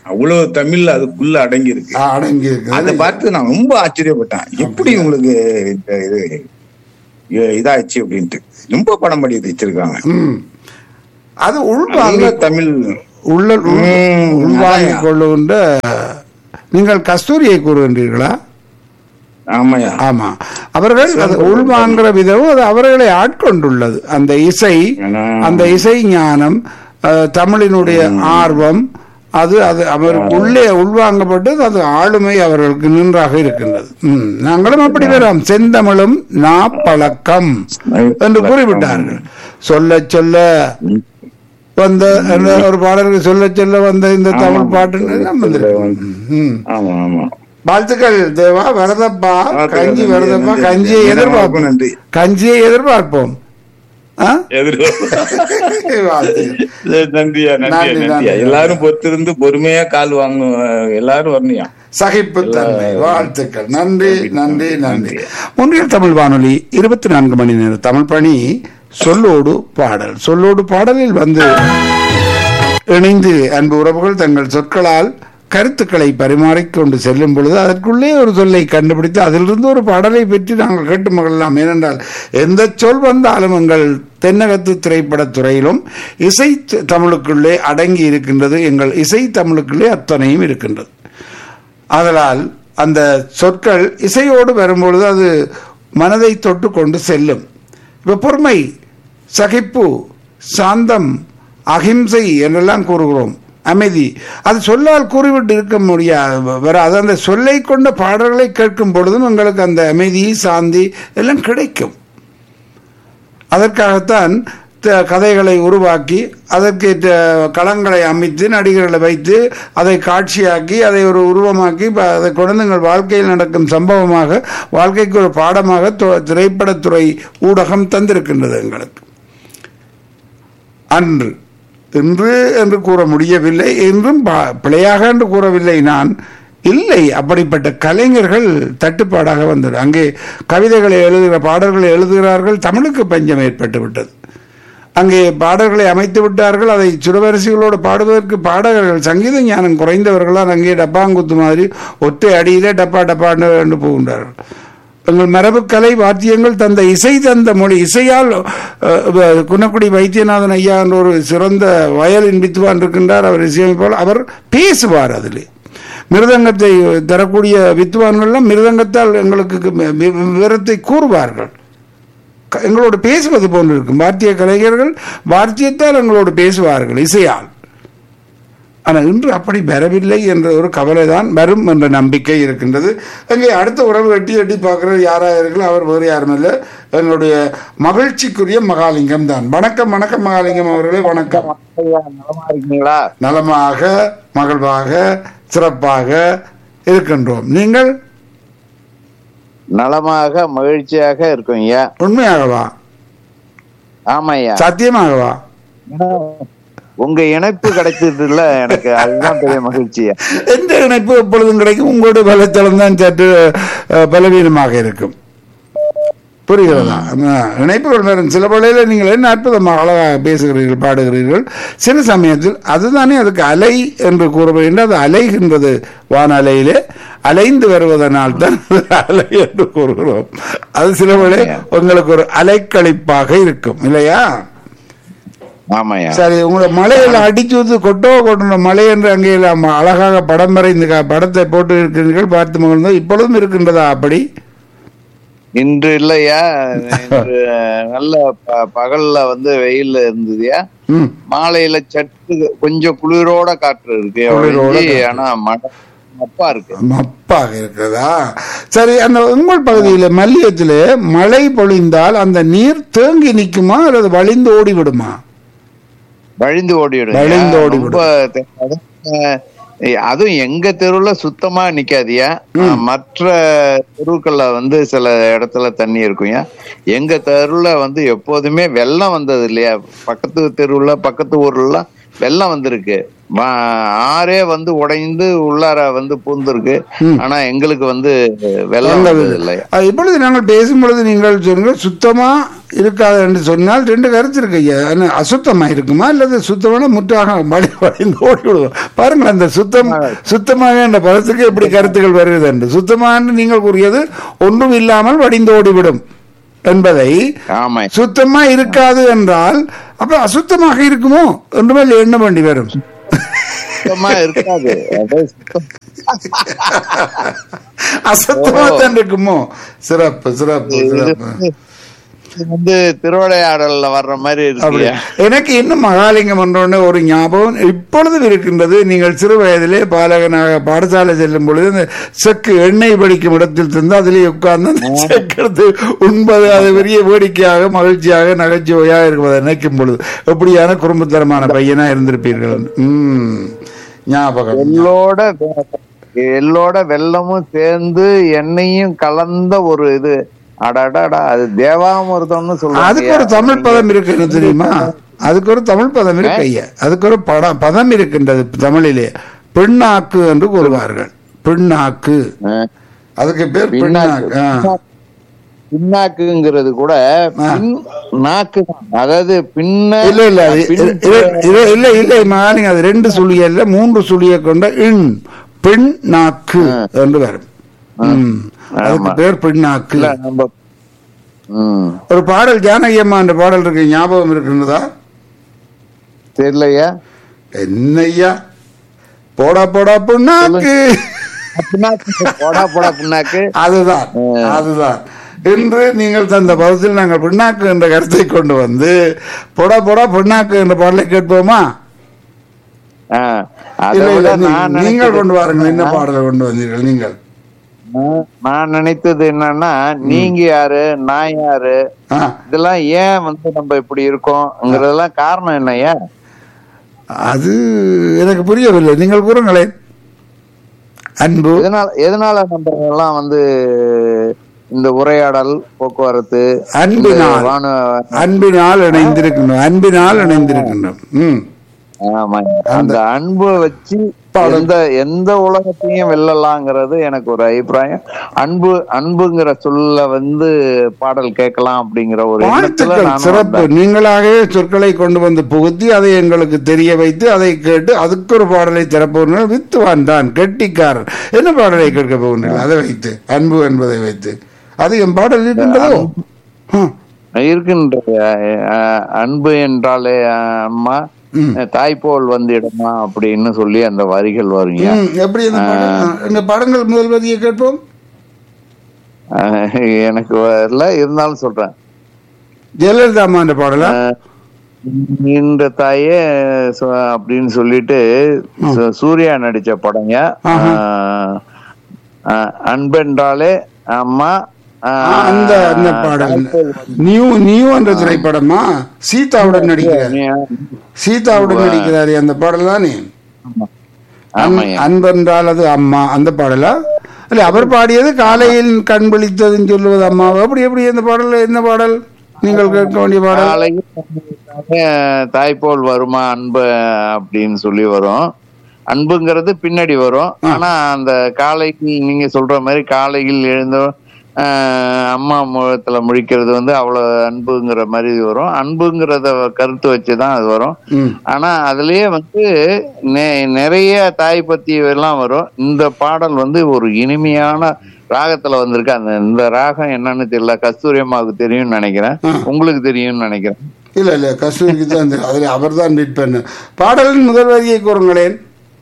அவ்வளவு தமிழ் அதுக்குள்ள அடங்கி இருக்கு ஆ, அடங்கி அதை இருக்கு பார்த்து நான் ரொம்ப ஆச்சரியப்பட்டேன் எப்படி உங்களுக்கு இந்த இது இ- இதாச்சு அப்படின்ட்டு ரொம்ப படம் பண்ணி வச்சிருக்காங்க ம். அது உள்வாங்க நல்ல தமிழ் உள்ள ம், உள்வாங்கிக் அதான். கொள்ளுகின்ற நீங்கள் கஸ்தூரியை கூறுகின்றீர்களா ஆமாயா ஆமா அவர்கள் அது உள்வாங்குற விதம் அது அவர்களை ஆட்கொண்டுள்ளது அந்த இசை ஆனா, அந்த இசை ஞானம் அஹ், தமிழினுடைய ஆர்வம் அது அது அவருக்கு உள்ளே உள்வாங்கப்பட்டு அது ஆளுமை அவர்களுக்கு நின்றாக இருக்கின்றது ம், நாங்களும் அப்படி வரோம் செந்தமிழும் நாப்பழக்கம் என்று குறிப்பிட்டார்கள் சொல்ல சொல்ல வந்த அந்த ஒரு பாடலுக்கு சொல்ல சொல்ல வந்த இந்த தமிழ் பாட்டு எல்லாம் வந்திருக்கு. ம். ஆமா ஆமா வாழ்த்துக்கள் தேவா வரதப்பா வாழ்த்துக்கள், கஞ்சி நன்றி, வரதப்பா நன்றி. கஞ்சியை நன்றி. எதிர்பார்ப்போம் நன்றி. கஞ்சியை எதிர்பார்ப்போம் ஆ? எதிர்ப்பு வாழ்த்துக்கள். நன்றியா நன்றியா நன்றி, நன்றியா நன்றி. எல்லாரும் பொறுத்திருந்து பொறுமையா கால் வாங்க எல்லாரும் வரணியா சகிப்புத்தன்மை வாழ்த்துக்கள் நன்றி நன்றி நன்றி நன்றி. முன்னில் தமிழ் வானொலி இருபத்தி நான்கு மணி நேர தமிழ் பணி சொல்லோடு பாடல் சொல்லோடு பாடலில் வந்து இணைந்து அன்பு உறவுகள் தங்கள் சொற்களால் கருத்துக்களை பரிமாறிக்கொண்டு செல்லும் பொழுது அதற்குள்ளே ஒரு சொல்லை கண்டுபிடித்து அதிலிருந்து ஒரு பாடலை பற்றி நாங்கள் கேட்டு மகிழலாம் ஏனென்றால் எந்த சொல் வந்தாலும் எங்கள் தென்னகத்து திரைப்படத் துறையிலும் இசை த- தமிழுக்குள்ளே அடங்கி இருக்கின்றது எங்கள் இசை தமிழுக்குள்ளே அத்தனையும் இருக்கின்றது ஆதலால் அந்த சொற்கள் இசையோடு வரும்பொழுது அது மனதை தொட்டு கொண்டு செல்லும் இப்போ பொறுமை சகிப்பு சாந்தம் அகிம்சை என்றெல்லாம் கூறுகிறோம் அமைதி அது சொல்லால் கூறிவிட்டு இருக்க முடியாது வராது அந்த சொல்லை கொண்ட பாடல்களை கேட்கும் பொழுதும் உங்களுக்கு அந்த அமைதி சாந்தி எல்லாம் கிடைக்கும் அதற்காகத்தான் த- கதைகளை உருவாக்கி அதற்கேற்ற களங்களை அமைத்து நடிகர்களை வைத்து அதை காட்சியாக்கி அதை ஒரு உருவமாக்கி ப- அதை குழந்தைங்கள் வாழ்க்கையில் நடக்கும் சம்பவமாக வாழ்க்கைக்கு ஒரு பாடமாக தொ- திரைப்படத்துறை ஊடகம் தந்திருக்கின்றது எங்களுக்கு அன்று இன்று என்று கூற முடியவில்லை என்றும் பா- பிழையாக என்று கூறவில்லை நான் இல்லை அப்படிப்பட்ட கலைஞர்கள் தட்டுப்பாடாக வந்தது அங்கே கவிதைகளை எழுதுகிற பாடல்களை எழுதுகிறார்கள் தமிழுக்கு பஞ்சம் ஏற்பட்டு விட்டது அங்கே பாடல்களை அமைத்து விட்டார்கள் அதை சுரவரிசைகளோடு பாடுவதற்கு பாடகர்கள் சங்கீத ஞானம் குறைந்தவர்களால் அங்கே டப்பாங்குத்து மாதிரி ஒற்றை அடியிலே டப்பா டப்பான்னு என்று போகின்றார்கள் எங்கள் மரபு கலை வாத்தியங்கள் தந்த இசை தந்த மொழி இசையால் அஹ், வ- குன்னக்குடி வைத்தியநாதன் ஐயா என்ற ஒரு சிறந்த வயலின் வித்துவான் இருக்கின்றார் அவர் இசையமைப்பால் அவர் பேசுவார் அதில் மிருதங்கத்தை தரக்கூடிய வித்துவான்கள்லாம் மிருதங்கத்தால் எங்களுக்கு வி- வி- விவரத்தை கூறுவார்கள் க- எங்களோடு பேசுவது போன்று இருக்கும் வாத்திய கலைஞர்கள் வாத்தியத்தால் எங்களோடு பேசுவார்கள் இசையால் ஆனால் இன்று அப்படி வரவில்லை என்ற ஒரு கவலை தான் வரும் என்ற நம்பிக்கை இருக்கின்றது அங்கே அடுத்த உறவு எட்டி எட்டி பார்க்கிறது யாராக இருக்கல அவர் வேறு யாரும் இல்லை எங்களுடைய மகிழ்ச்சிக்குரிய மகாலிங்கம் தான் வணக்கம் வணக்கம் மகாலிங்கம் அவர்களே வணக்கம் நலமா இருக்கீங்களா நலமாக மகிழ்வாக சிறப்பாக இருக்கின்றோம் நீங்கள் நலமாக மகிழ்ச்சியாக இருக்கும் ஐயா உண்மையாகவா ஆமா ஐயா சத்தியமாகவா உங்க இணைப்பு கிடைச்சதுல எனக்கு அதுதான் பெரிய மகிழ்ச்சியா எந்த இணைப்பு எப்பொழுதும் கிடைக்கும் உங்களுடைய பலத்தளம் தான் சற்று அஹ், பலவீனமாக இருக்கும் புரிகிறதா அஹ், இணைப்புகள் வரும் சில வேளையில நீங்கள் என்ன அற்புதமாக அழகாக பேசுகிறீர்கள் பாடுகிறீர்கள் சில சமயத்தில் அதுதானே அதுக்கு அலை என்று கூறப்படுகின்ற அது அலைகின்றது வானலையிலே அலைந்து வருவதனால் தான் அது அலை என்று கூறுகிறோம் அது சில வேளை உங்களுக்கு ஒரு அலைக்கழிப்பாக இருக்கும் இல்லையா ஆமாய்யா சரி உங்களை மலையில அடிச்சு வந்து கொட்டோ கொட்டணும் மலை என்று அங்கே எல்லாம் அழகாக படம் வரைந்து கா- படத்தை போட்டு இருக்கிறீர்கள் பார்த்து மகிழ்ந்தோம் இப்பொழுதும் இருக்கின்றதா அப்படி இன்று இல்லையா இன்று நல்ல ப- பகல்ல வந்து வெயில்ல இருந்ததுயா ம் மாலையில சற்று கொஞ்சம் குளிரோட காற்று இருக்கு குளிரோட ஒழிஞ்சு, காற்று. ஆனா மழை அப்பா இருக்கு மப்பாக இருக்கிறதா சரி அந்த உங்கள் பகுதியில் மல்லியத்திலே மழை பொழிந்தால் அந்த நீர் தேங்கி நிற்குமா அல்லது வழிந்து ஓடி விடுமா வழிந்து ஓடிவிடும் வழிந்து ஓடி ரொம்ப தெ- அதுவும், அஹ், அதுவும் எங்க தெருவுல சுத்தமா நிக்காதியா மற்ற தெருவுக்கள்ல வந்து சில இடத்துல தண்ணி இருக்கும்யா எங்க தெருவுல வந்து எப்போதுமே வெள்ளம் வந்தது இல்லையா பக்கத்து தெருவுல பக்கத்து ஊர்ல வெள்ளம் வந்திருக்கு வா- ஆறே வந்து உடைந்து உள்ளார வந்து பூந்திருக்கு ம். ஆனா எங்களுக்கு வந்து வெள்ளம் வந்தது வந்தது இல்லை அஹ் இப்பொழுது நாங்கள் பேசும்பொழுது நீங்கள் சொன்னீங்க சுத்தமா இருக்காது என்று சொன்னால் ரெண்டு கருத்து இருக்கு ஐயா என்ன, அசுத்தமா இருக்குமா அல்லது சுத்தமான முற்றாக மழை வளைந்து ஓடி விடுவோம் பாருங்கள் அந்த சுத்தம் சுத்தமாக என்ற பதத்துக்கு எப்படி கருத்துக்கள் வருகிறது என்று சுத்தமாக நீங்கள் கூறியது ஒன்றும் இல்லாமல் வடிந்து ஓடிவிடும் என்பதை ஆமா சுத்தமா இருக்காது என்றால் அப்ப அசுத்தமாக இருக்குமோ ஒன்றுமே இல்லை, எண்ண வேண்டி வரும் சுத்தமா இருக்காது அது சுத்தம். அசுத்தமா தான் இருக்குமோ சிறப்பு சிறப்பு இது சிறப்பு இது வந்து திருவிளையாடல்ல வர்ற மாதிரி அப்படி இருக்கு எனக்கு இன்னும் மகாலிங்கம் என்றோன்னு ஒரு ஞாபகம் இப்பொழுதும் இருக்கின்றது நீங்கள் சிறு வயதிலே பாலகனாக பாடசாலை செல்லும் பொழுது அந்த செக்கு எண்ணெய் படிக்கும் இடத்தில் இருந்து அதிலே உட்கார்ந்து அந்த செக்கு எடுத்து உண்பது அது பெரிய வேடிக்கையாக மகிழ்ச்சியாக நகைச்சுவையாக இருப்பதை நினைக்கும் பொழுது எப்படியான குடும்பத்தரமான பையனா இருந்திருப்பீர்கள் உம் ஞாபகம் எள்ளோட வெ- எள்ளோட வெள்ளமும் சேர்ந்து எண்ணெயும் கலந்த ஒரு இது அடடடா அது தேவாமிர்தம்னு அதுக்கு ஒரு தமிழ் பதம் இருக்கு என்ன தெரியுமா அதுக்கு ஒரு தமிழ் பதம் இருக்கு ஐயா அதுக்கு ஒரு படம் பதம் இருக்கின்றது தமிழிலே பெண்ணாக்கு என்று கூறுவார்கள் பெண்ணாக்கு அதுக்கு பேர் பெண்ணாக்கு ஆ. பின்னாக்குங்கிறது கூட பின் நாக்கு தான். அதாவது பின்ன இல்ல இல்ல அது பின் இல்ல- இல்ல இல்ல இல்ல மகாலிங்க அது ரெண்டு சுழிய இல்ல மூன்று சுழிய கொண்ட இன் பெண் நாக்கு என்று வரும் ம். அதுக்கு ஆமா. பேர் பெண்ணாக்கு இல்ல, நம்ம ம் ஒரு பாடல் ஜானகி அம்மா என்ற பாடல் இருக்கு ஞாபகம் இருக்கின்றதா தெரியலையா என்னய்யா போடா போடா புண்ணாக்கு பின்னாக்கு போடா போடா பின்னாக்கு அதுதான் அதுதான் இன்று நீங்கள் தந்த பதத்தில் நாங்கள் பின்னாக்கு என்ற கருத்தை கொண்டு வந்து போடா போடா பின்னாக்கு என்ற பாடலை கேட்போமா ஆ, அதை இல்ல இல்ல விட நீ- நான் நீங்கள் நினைச்சது கொண்டு வாருங்கள் என்ன பாடலை கொண்டு வந்தீர்கள் நீங்கள் நான் நான் நினைத்தது என்னன்னா நீங்க யாரு நான் யாரு ஆ, இதெல்லாம் ஏன் வந்து நம்ம இப்படி இருக்கோம்ங்கிறதெல்லாம் காரணம் என்னய்யா அது எனக்கு புரியவில்லை நீங்கள் கூறுங்களேன் அன்பு எதனால எதனால நம்ம எல்லாம் வந்து இந்த உரையாடல் போக்குவரத்து அன்பினால் வான அன்பினால் இணைந்திருக்கின்றோம் அன்பினால் இணைந்திருக்கின்றோம் ம் ஆமா அந்த அன்பை வச்சு எந்த எந்த உலகத்தையும் வெல்லலாங்கிறது எனக்கு ஒரு அபிப்பிராயம் அன்பு அன்புங்கிற சொல்ல வந்து பாடல் கேட்கலாம் அப்படிங்கிற ஒரு எண்ணத்துல வாழ்த்துக்கள் நானும் சிறப்பு நீங்களாகவே சொற்களை கொண்டு வந்து புகுத்தி அதை எங்களுக்கு தெரிய வைத்து அதை கேட்டு அதுக்கு ஒரு பாடலை திறப்பவர்கள் வித்துவான் தான் கெட்டிக்காரன் என்ன பாடலை கேட்க போகிறீர்கள் அதை வைத்து அன்பு என்பதை வைத்து அது என் பாடல் இருக்கின்றதோ ஹம். இருக்கின்ற அஹ், அன்பு என்றாலே அஹ், அம்மா ம். தாய் போல் வந்திடமா அப்படின்னு சொல்லி அந்த வரிகள் வருங்க ம், எப்படி இந்த பாடல் இந்த படங்கள் முதல் வரியை கேட்போம் அஹ், எனக்கு வரல இருந்தாலும் சொல்றேன் ஜெயலலிதா அம்மா அந்த பாடலா இந்த தாயே சு- அப்படின்னு சொல்லிட்டு சு- சூர்யா நடிச்ச படங்க ஆஹா. அஹ், அஹ், அன்பென்றாலே அம்மா ஆ, அஹ், அந்த அந்த பாடல் நியூ நியூ என்ற திரைப்படமா சீதாவுடன் நடிக்கிறார் சீதாவுடன் நடிக்கிறாரு அந்த பாடல் தானே ஆமாய்யா. அன்பென்றால் அது அம்மா அந்த பாடலா இல்ல அவர் பாடியது காலையில் கண் விழித்ததுன்னு சொல்லுவது அம்மாவை அப்படி எப்படி அந்த பாடல் என்ன பாடல் நீங்கள் கேட்க வேண்டிய பாடல் காலையில் தாய் போல் வருமா அன்பு அப்படின்னு சொல்லி வரும் அன்புங்கிறது பின்னாடி வரும் ஆனா அந்த காலையில் நீங்க சொல்ற மாதிரி காலையில் எழுந்த ஆஹ், அம்மா முகத்துல முழிக்கிறது வந்து அவ்வளவு அன்புங்கிற மாதிரி வரும் அன்புங்கிறத கருத்து வச்சுதான் அது வரும் ம். ஆனா அதுலயே வந்து நெ- நிறைய தாய் பத்தி எல்லாம் வரும் இந்த பாடல் வந்து ஒரு இனிமையான ராகத்துல வந்திருக்கு அந்த இந்த ராகம் என்னன்னு தெரியல கஸ்தூரி அம்மாவுக்கு தெரியும்னு நினைக்கிறேன் உங்களுக்கு தெரியும்னு நினைக்கிறேன் இல்ல இல்ல கஸ்தூரிக்கு தான் தெரியும். அதுல அவர் தான் ரீட் பண்ண பாடலின் முதல் வரியை கூறுங்களேன்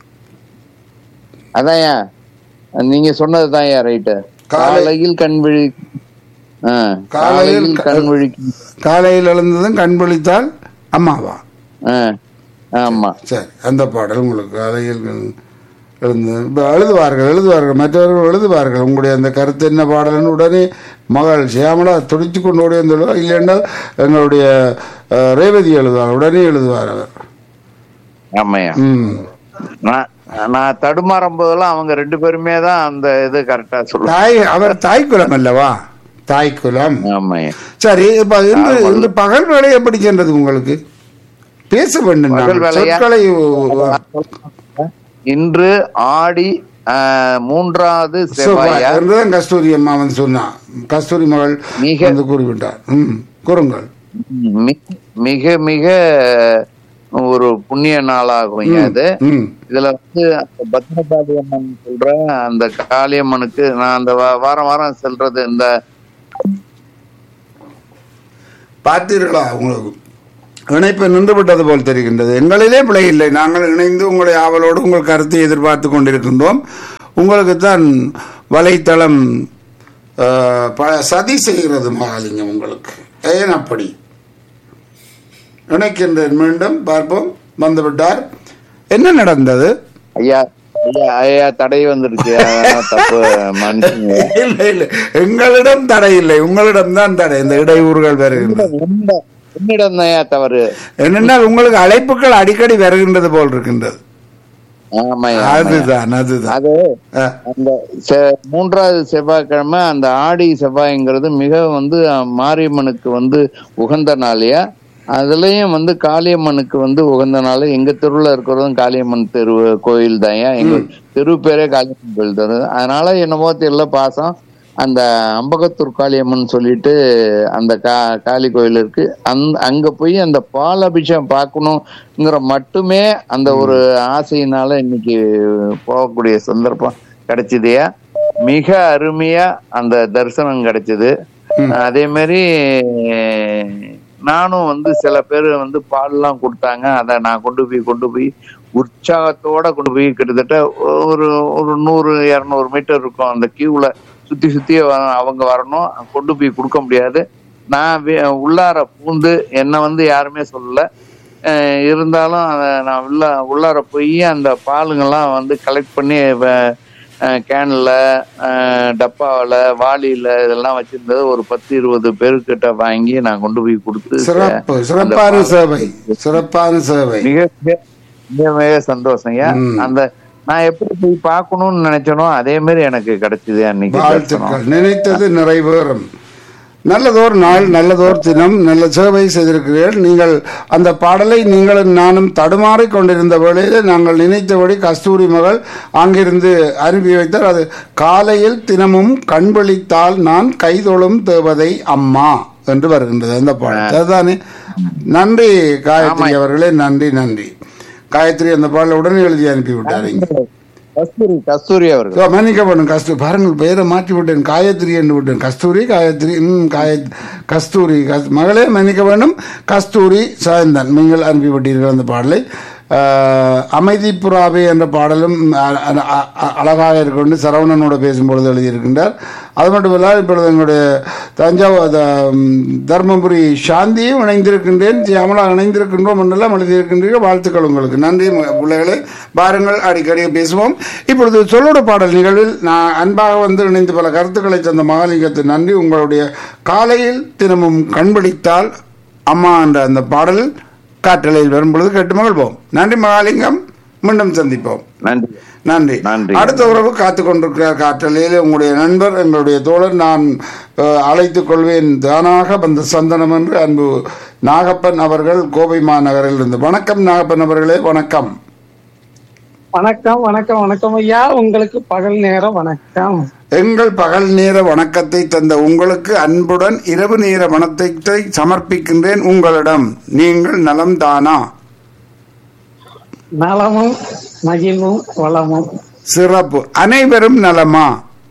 அதான்யா நீங்க சொன்னதுதான் ரைட்டு காலை- காலையில் கண் விழி ஆ, காலையில் காலையில் கண் விழிக்கும் காலையில் எழுந்ததும் கண் விழித்தால் அம்மாவா ஆ, ஆமா சரி அந்த பாடல் உங்களுக்கு காலையில் எழுந்து இப்ப எழுதுவார்கள் எழுதுவார்கள் மற்றவர்கள் எழுதுவார்கள் உங்களுடைய அந்த கருத்து என்ன பாடல்னு உடனே மகள் சியாமலா துடிச்சு கொண்டு ஓடி வந்துடுவார் இல்லைன்னா எங்களுடைய அஹ், ரேவதி எழுதுவார் உடனே எழுதுவார் அவர் ஆமாய்யா ம் நான் நான் தடுமாறும் போதெல்லாம் அவங்க ரெண்டு பேருமே தான் அந்த இது கரெக்டா சொல்லுவாங்க தாய் அவர் தாய்க்குலம் அல்லவா தாய்க்குலம் ஆமாய்யா சரி இப்ப இன்று இன்று பகல் வேலை எப்படி சென்றது உங்களுக்கு பேச வேண்டும் பகல் நாங்கள். வேலையா? சொற்களை இன்று ஆடி ஆஹ், மூன்றாவது செவ்வாய் செவ்வாயா என்றுதான் கஸ்தூரி அம்மா வந்து சொன்னான் கஸ்தூரி மகள் மிக- வந்து கூறிவிட்டார் ம் கூறுங்கள் மி- மிக மிக ஒரு புண்ணிய நாளாகும் அது ம் இதுல வந்து அந்த பத்மகாளி அம்மன் சொல்ற அந்த காளியம்மனுக்கு நான் அந்த வா- வாரம் வாரம் செல்றது இந்த பார்த்தீர்களா உங்களுக்கு இணைப்பு நின்று விட்டது போல் தெரிகின்றது எங்களிலே பிழை இல்லை நாங்கள் இணைந்து உங்களை ஆவலோடு உங்கள் கருத்தை எதிர்பார்த்து கொண்டிருக்கின்றோம் உங்களுக்கு தான் வலைத்தளம் ஆஹ், ப- சதி செய்கிறது மகாலிங்கம் உங்களுக்கு ஏன் அப்படி இணைக்கின்றேன் மீண்டும் பார்ப்போம் வந்துவிட்டார் என்ன நடந்தது ஐயா ஐயா ஐயா தடை வந்துருச்சு அதெல்லாம் தப்பு மனுஷங்க இல்லை இல்லை எங்களிடம் தடை இல்லை உங்களிடம் தான் தடை இந்த இடையூறுகள் வருகின்றன என்னிடம் தான் ஐயா தவறு என்னென்னால் உங்களுக்கு அழைப்புகள் அடிக்கடி வருகின்றது போல் இருக்கின்றது ஆமாய்யா ஆமாய்யா. அதுதான் அதுதான் அது ஆ, அந்த செ- மூன்றாவது செவ்வாய்க்கிழமை அந்த ஆடி செவ்வாய்ங்கிறது மிக வந்து அஹ், மாரியம்மனுக்கு வந்து உகந்த நாளையா அதுலயும் வந்து காளியம்மனுக்கு வந்து உகந்த நாள் எங்க தெருவுல இருக்கிறதும் காளியம்மன் தெரு கோயில் தான் எங்க தெரு பேரே காளியம்மன் கோயில் தெரு அதனால என்னமோ தெரியல பாசம் அந்த அம்பகத்தூர் காளியம்மன் சொல்லிட்டு அந்த கா காளி கோயில் இருக்கு அந் அங்க போய் அந்த பால் அபிஷேகம் பார்க்கணுங்கிற மட்டுமே அந்த ஒரு ஆசையினால இன்னைக்கு போகக்கூடிய சந்தர்ப்பம் கிடைச்சதையா மிக அருமையா அந்த தரிசனம் கிடைச்சது அதே மாதிரி நானும் வந்து சில பேர் வந்து பால்லாம் கொடுத்தாங்க அதை நான் கொண்டு போய் கொண்டு போய் உற்சாகத்தோட கொண்டு போய் கிட்டத்தட்ட ஒரு ஒரு நூறு இரநூறு மீட்டர் இருக்கும் அந்த கியூல சுத்தி சுத்தி வ- அவங்க வரணும் கொண்டு போய் கொடுக்க முடியாது நான் வே- உள்ளார பூந்து என்னை வந்து யாருமே சொல்லல அஹ் இருந்தாலும் அதை நான் உள்ள உள்ளார போய் அந்த பாலுங்கெல்லாம் வந்து கலெக்ட் பண்ணி கேன்ல டப்பாவில் வாளியில இதெல்லாம் வச்சிருந்தது ஒரு பத்து இருபது பேருக்கிட்ட வாங்கி நான் கொண்டு போய் கொடுத்து சிறப்பு சிறப்பான சேவை சிறப்பான சேவை மிக மிக மிக மிக சந்தோஷம் ஏன் ம். அந்த நான் எப்படி போய் பார்க்கணும்னு நினைச்சனோ அதே மாதிரி எனக்கு கிடைச்சது அன்னைக்கு தரிசனம். வாழ்த்துக்கள் நினைத்தது நிறைவேறும் நல்லதோர் நாள் நல்லதோர் தினம் நல்ல சேவை செய்திருக்கிறீர்கள் நீங்கள் அந்த பாடலை நீங்களும் நானும் தடுமாறிக் கொண்டிருந்த வேளையிலே நாங்கள் நினைத்தபடி கஸ்தூரி மகள் அங்கிருந்து அனுப்பி வைத்தார் அது காலையில் தினமும் கண்விழித்தால் நான் கைதொழும் தேவதை அம்மா என்று வருகின்றது அந்த பாடல் அதுதானே நன்றி காயத்ரி அவர்களே நன்றி நன்றி காயத்ரி அந்த பாடலை உடனே எழுதி அனுப்பி விட்டார் கஸ்தூரி கஸ்தூரி அவர்கள் ஓ, மன்னிக்கப்படும் கஸ்தூரி பாருங்கள் பெயரை மாற்றி விட்டேன் காயத்ரி என்று விட்டேன் கஸ்தூரி காயத்ரி ம் காய கஸ்தூரி கஸ் மகளே மன்னிக்க வேண்டும் கஸ்தூரி சாயந்தன் நீங்கள் அனுப்பிவிட்டீர்கள் அந்த பாடலை ஆஹ், அமைதி புறாவே என்ற பாடலும் அ- அ- அ- அ- அழகாக இருக்கொண்டு சரவணனோட பேசும்பொழுது எழுதியிருக்கின்றார் அது மட்டுமல்ல இப்பொழுது எங்களுடைய தஞ்சாவூர் த- ம், தர்மபுரி சாந்தியும் இணைந்திருக்கின்றேன் சியாமலா இணைந்திருக்கின்றோம் என்றெல்லாம் எழுதியிருக்கின்றீர்கள் வாழ்த்துக்கள் உங்களுக்கு நன்றி ம- பிள்ளைகளே பாருங்கள் அடிக்கடி பேசுவோம் இப்பொழுது சொல்லோட பாடல் நிகழ்வில் நான் அன்பாக வந்து இணைந்து பல கருத்துக்களை தந்த மகாலிங்கத்து நன்றி உங்களுடைய காலையில் தினமும் கண்பிடித்தால் அம்மா என்ற அந்த பாடல் காற்றலையில் வரும் பொழுது கேட்டு மகிழ்வோம் நன்றி மகாலிங்கம் மீண்டும் சந்திப்போம் நன்றி நன்றி நன்றி. அடுத்த உறவு காத்து கொண்டிருக்கிறார் காற்றலையில் உங்களுடைய நண்பர் எங்களுடைய தோழர் நான் அஹ், அழைத்துக் கொள்வேன் தானாக வந்த சந்தனம் என்று அன்பு நாகப்பன் அவர்கள் கோவை மாநகரில் இருந்து வணக்கம் நாகப்பன் அவர்களே வணக்கம் வணக்கம் வணக்கம் வணக்கம் ஐயா உங்களுக்கு பகல் நேரம் வணக்கம் எங்கள் பகல் நேர வணக்கத்தை தந்த உங்களுக்கு அன்புடன் இரவு நேர வணக்கத்தை சமர்ப்பிக்கின்றேன் உங்களிடம் நீங்கள் நலம் தானா நலமும் மகிழ்வும் வளமும் சிறப்பு அனைவரும் நலமா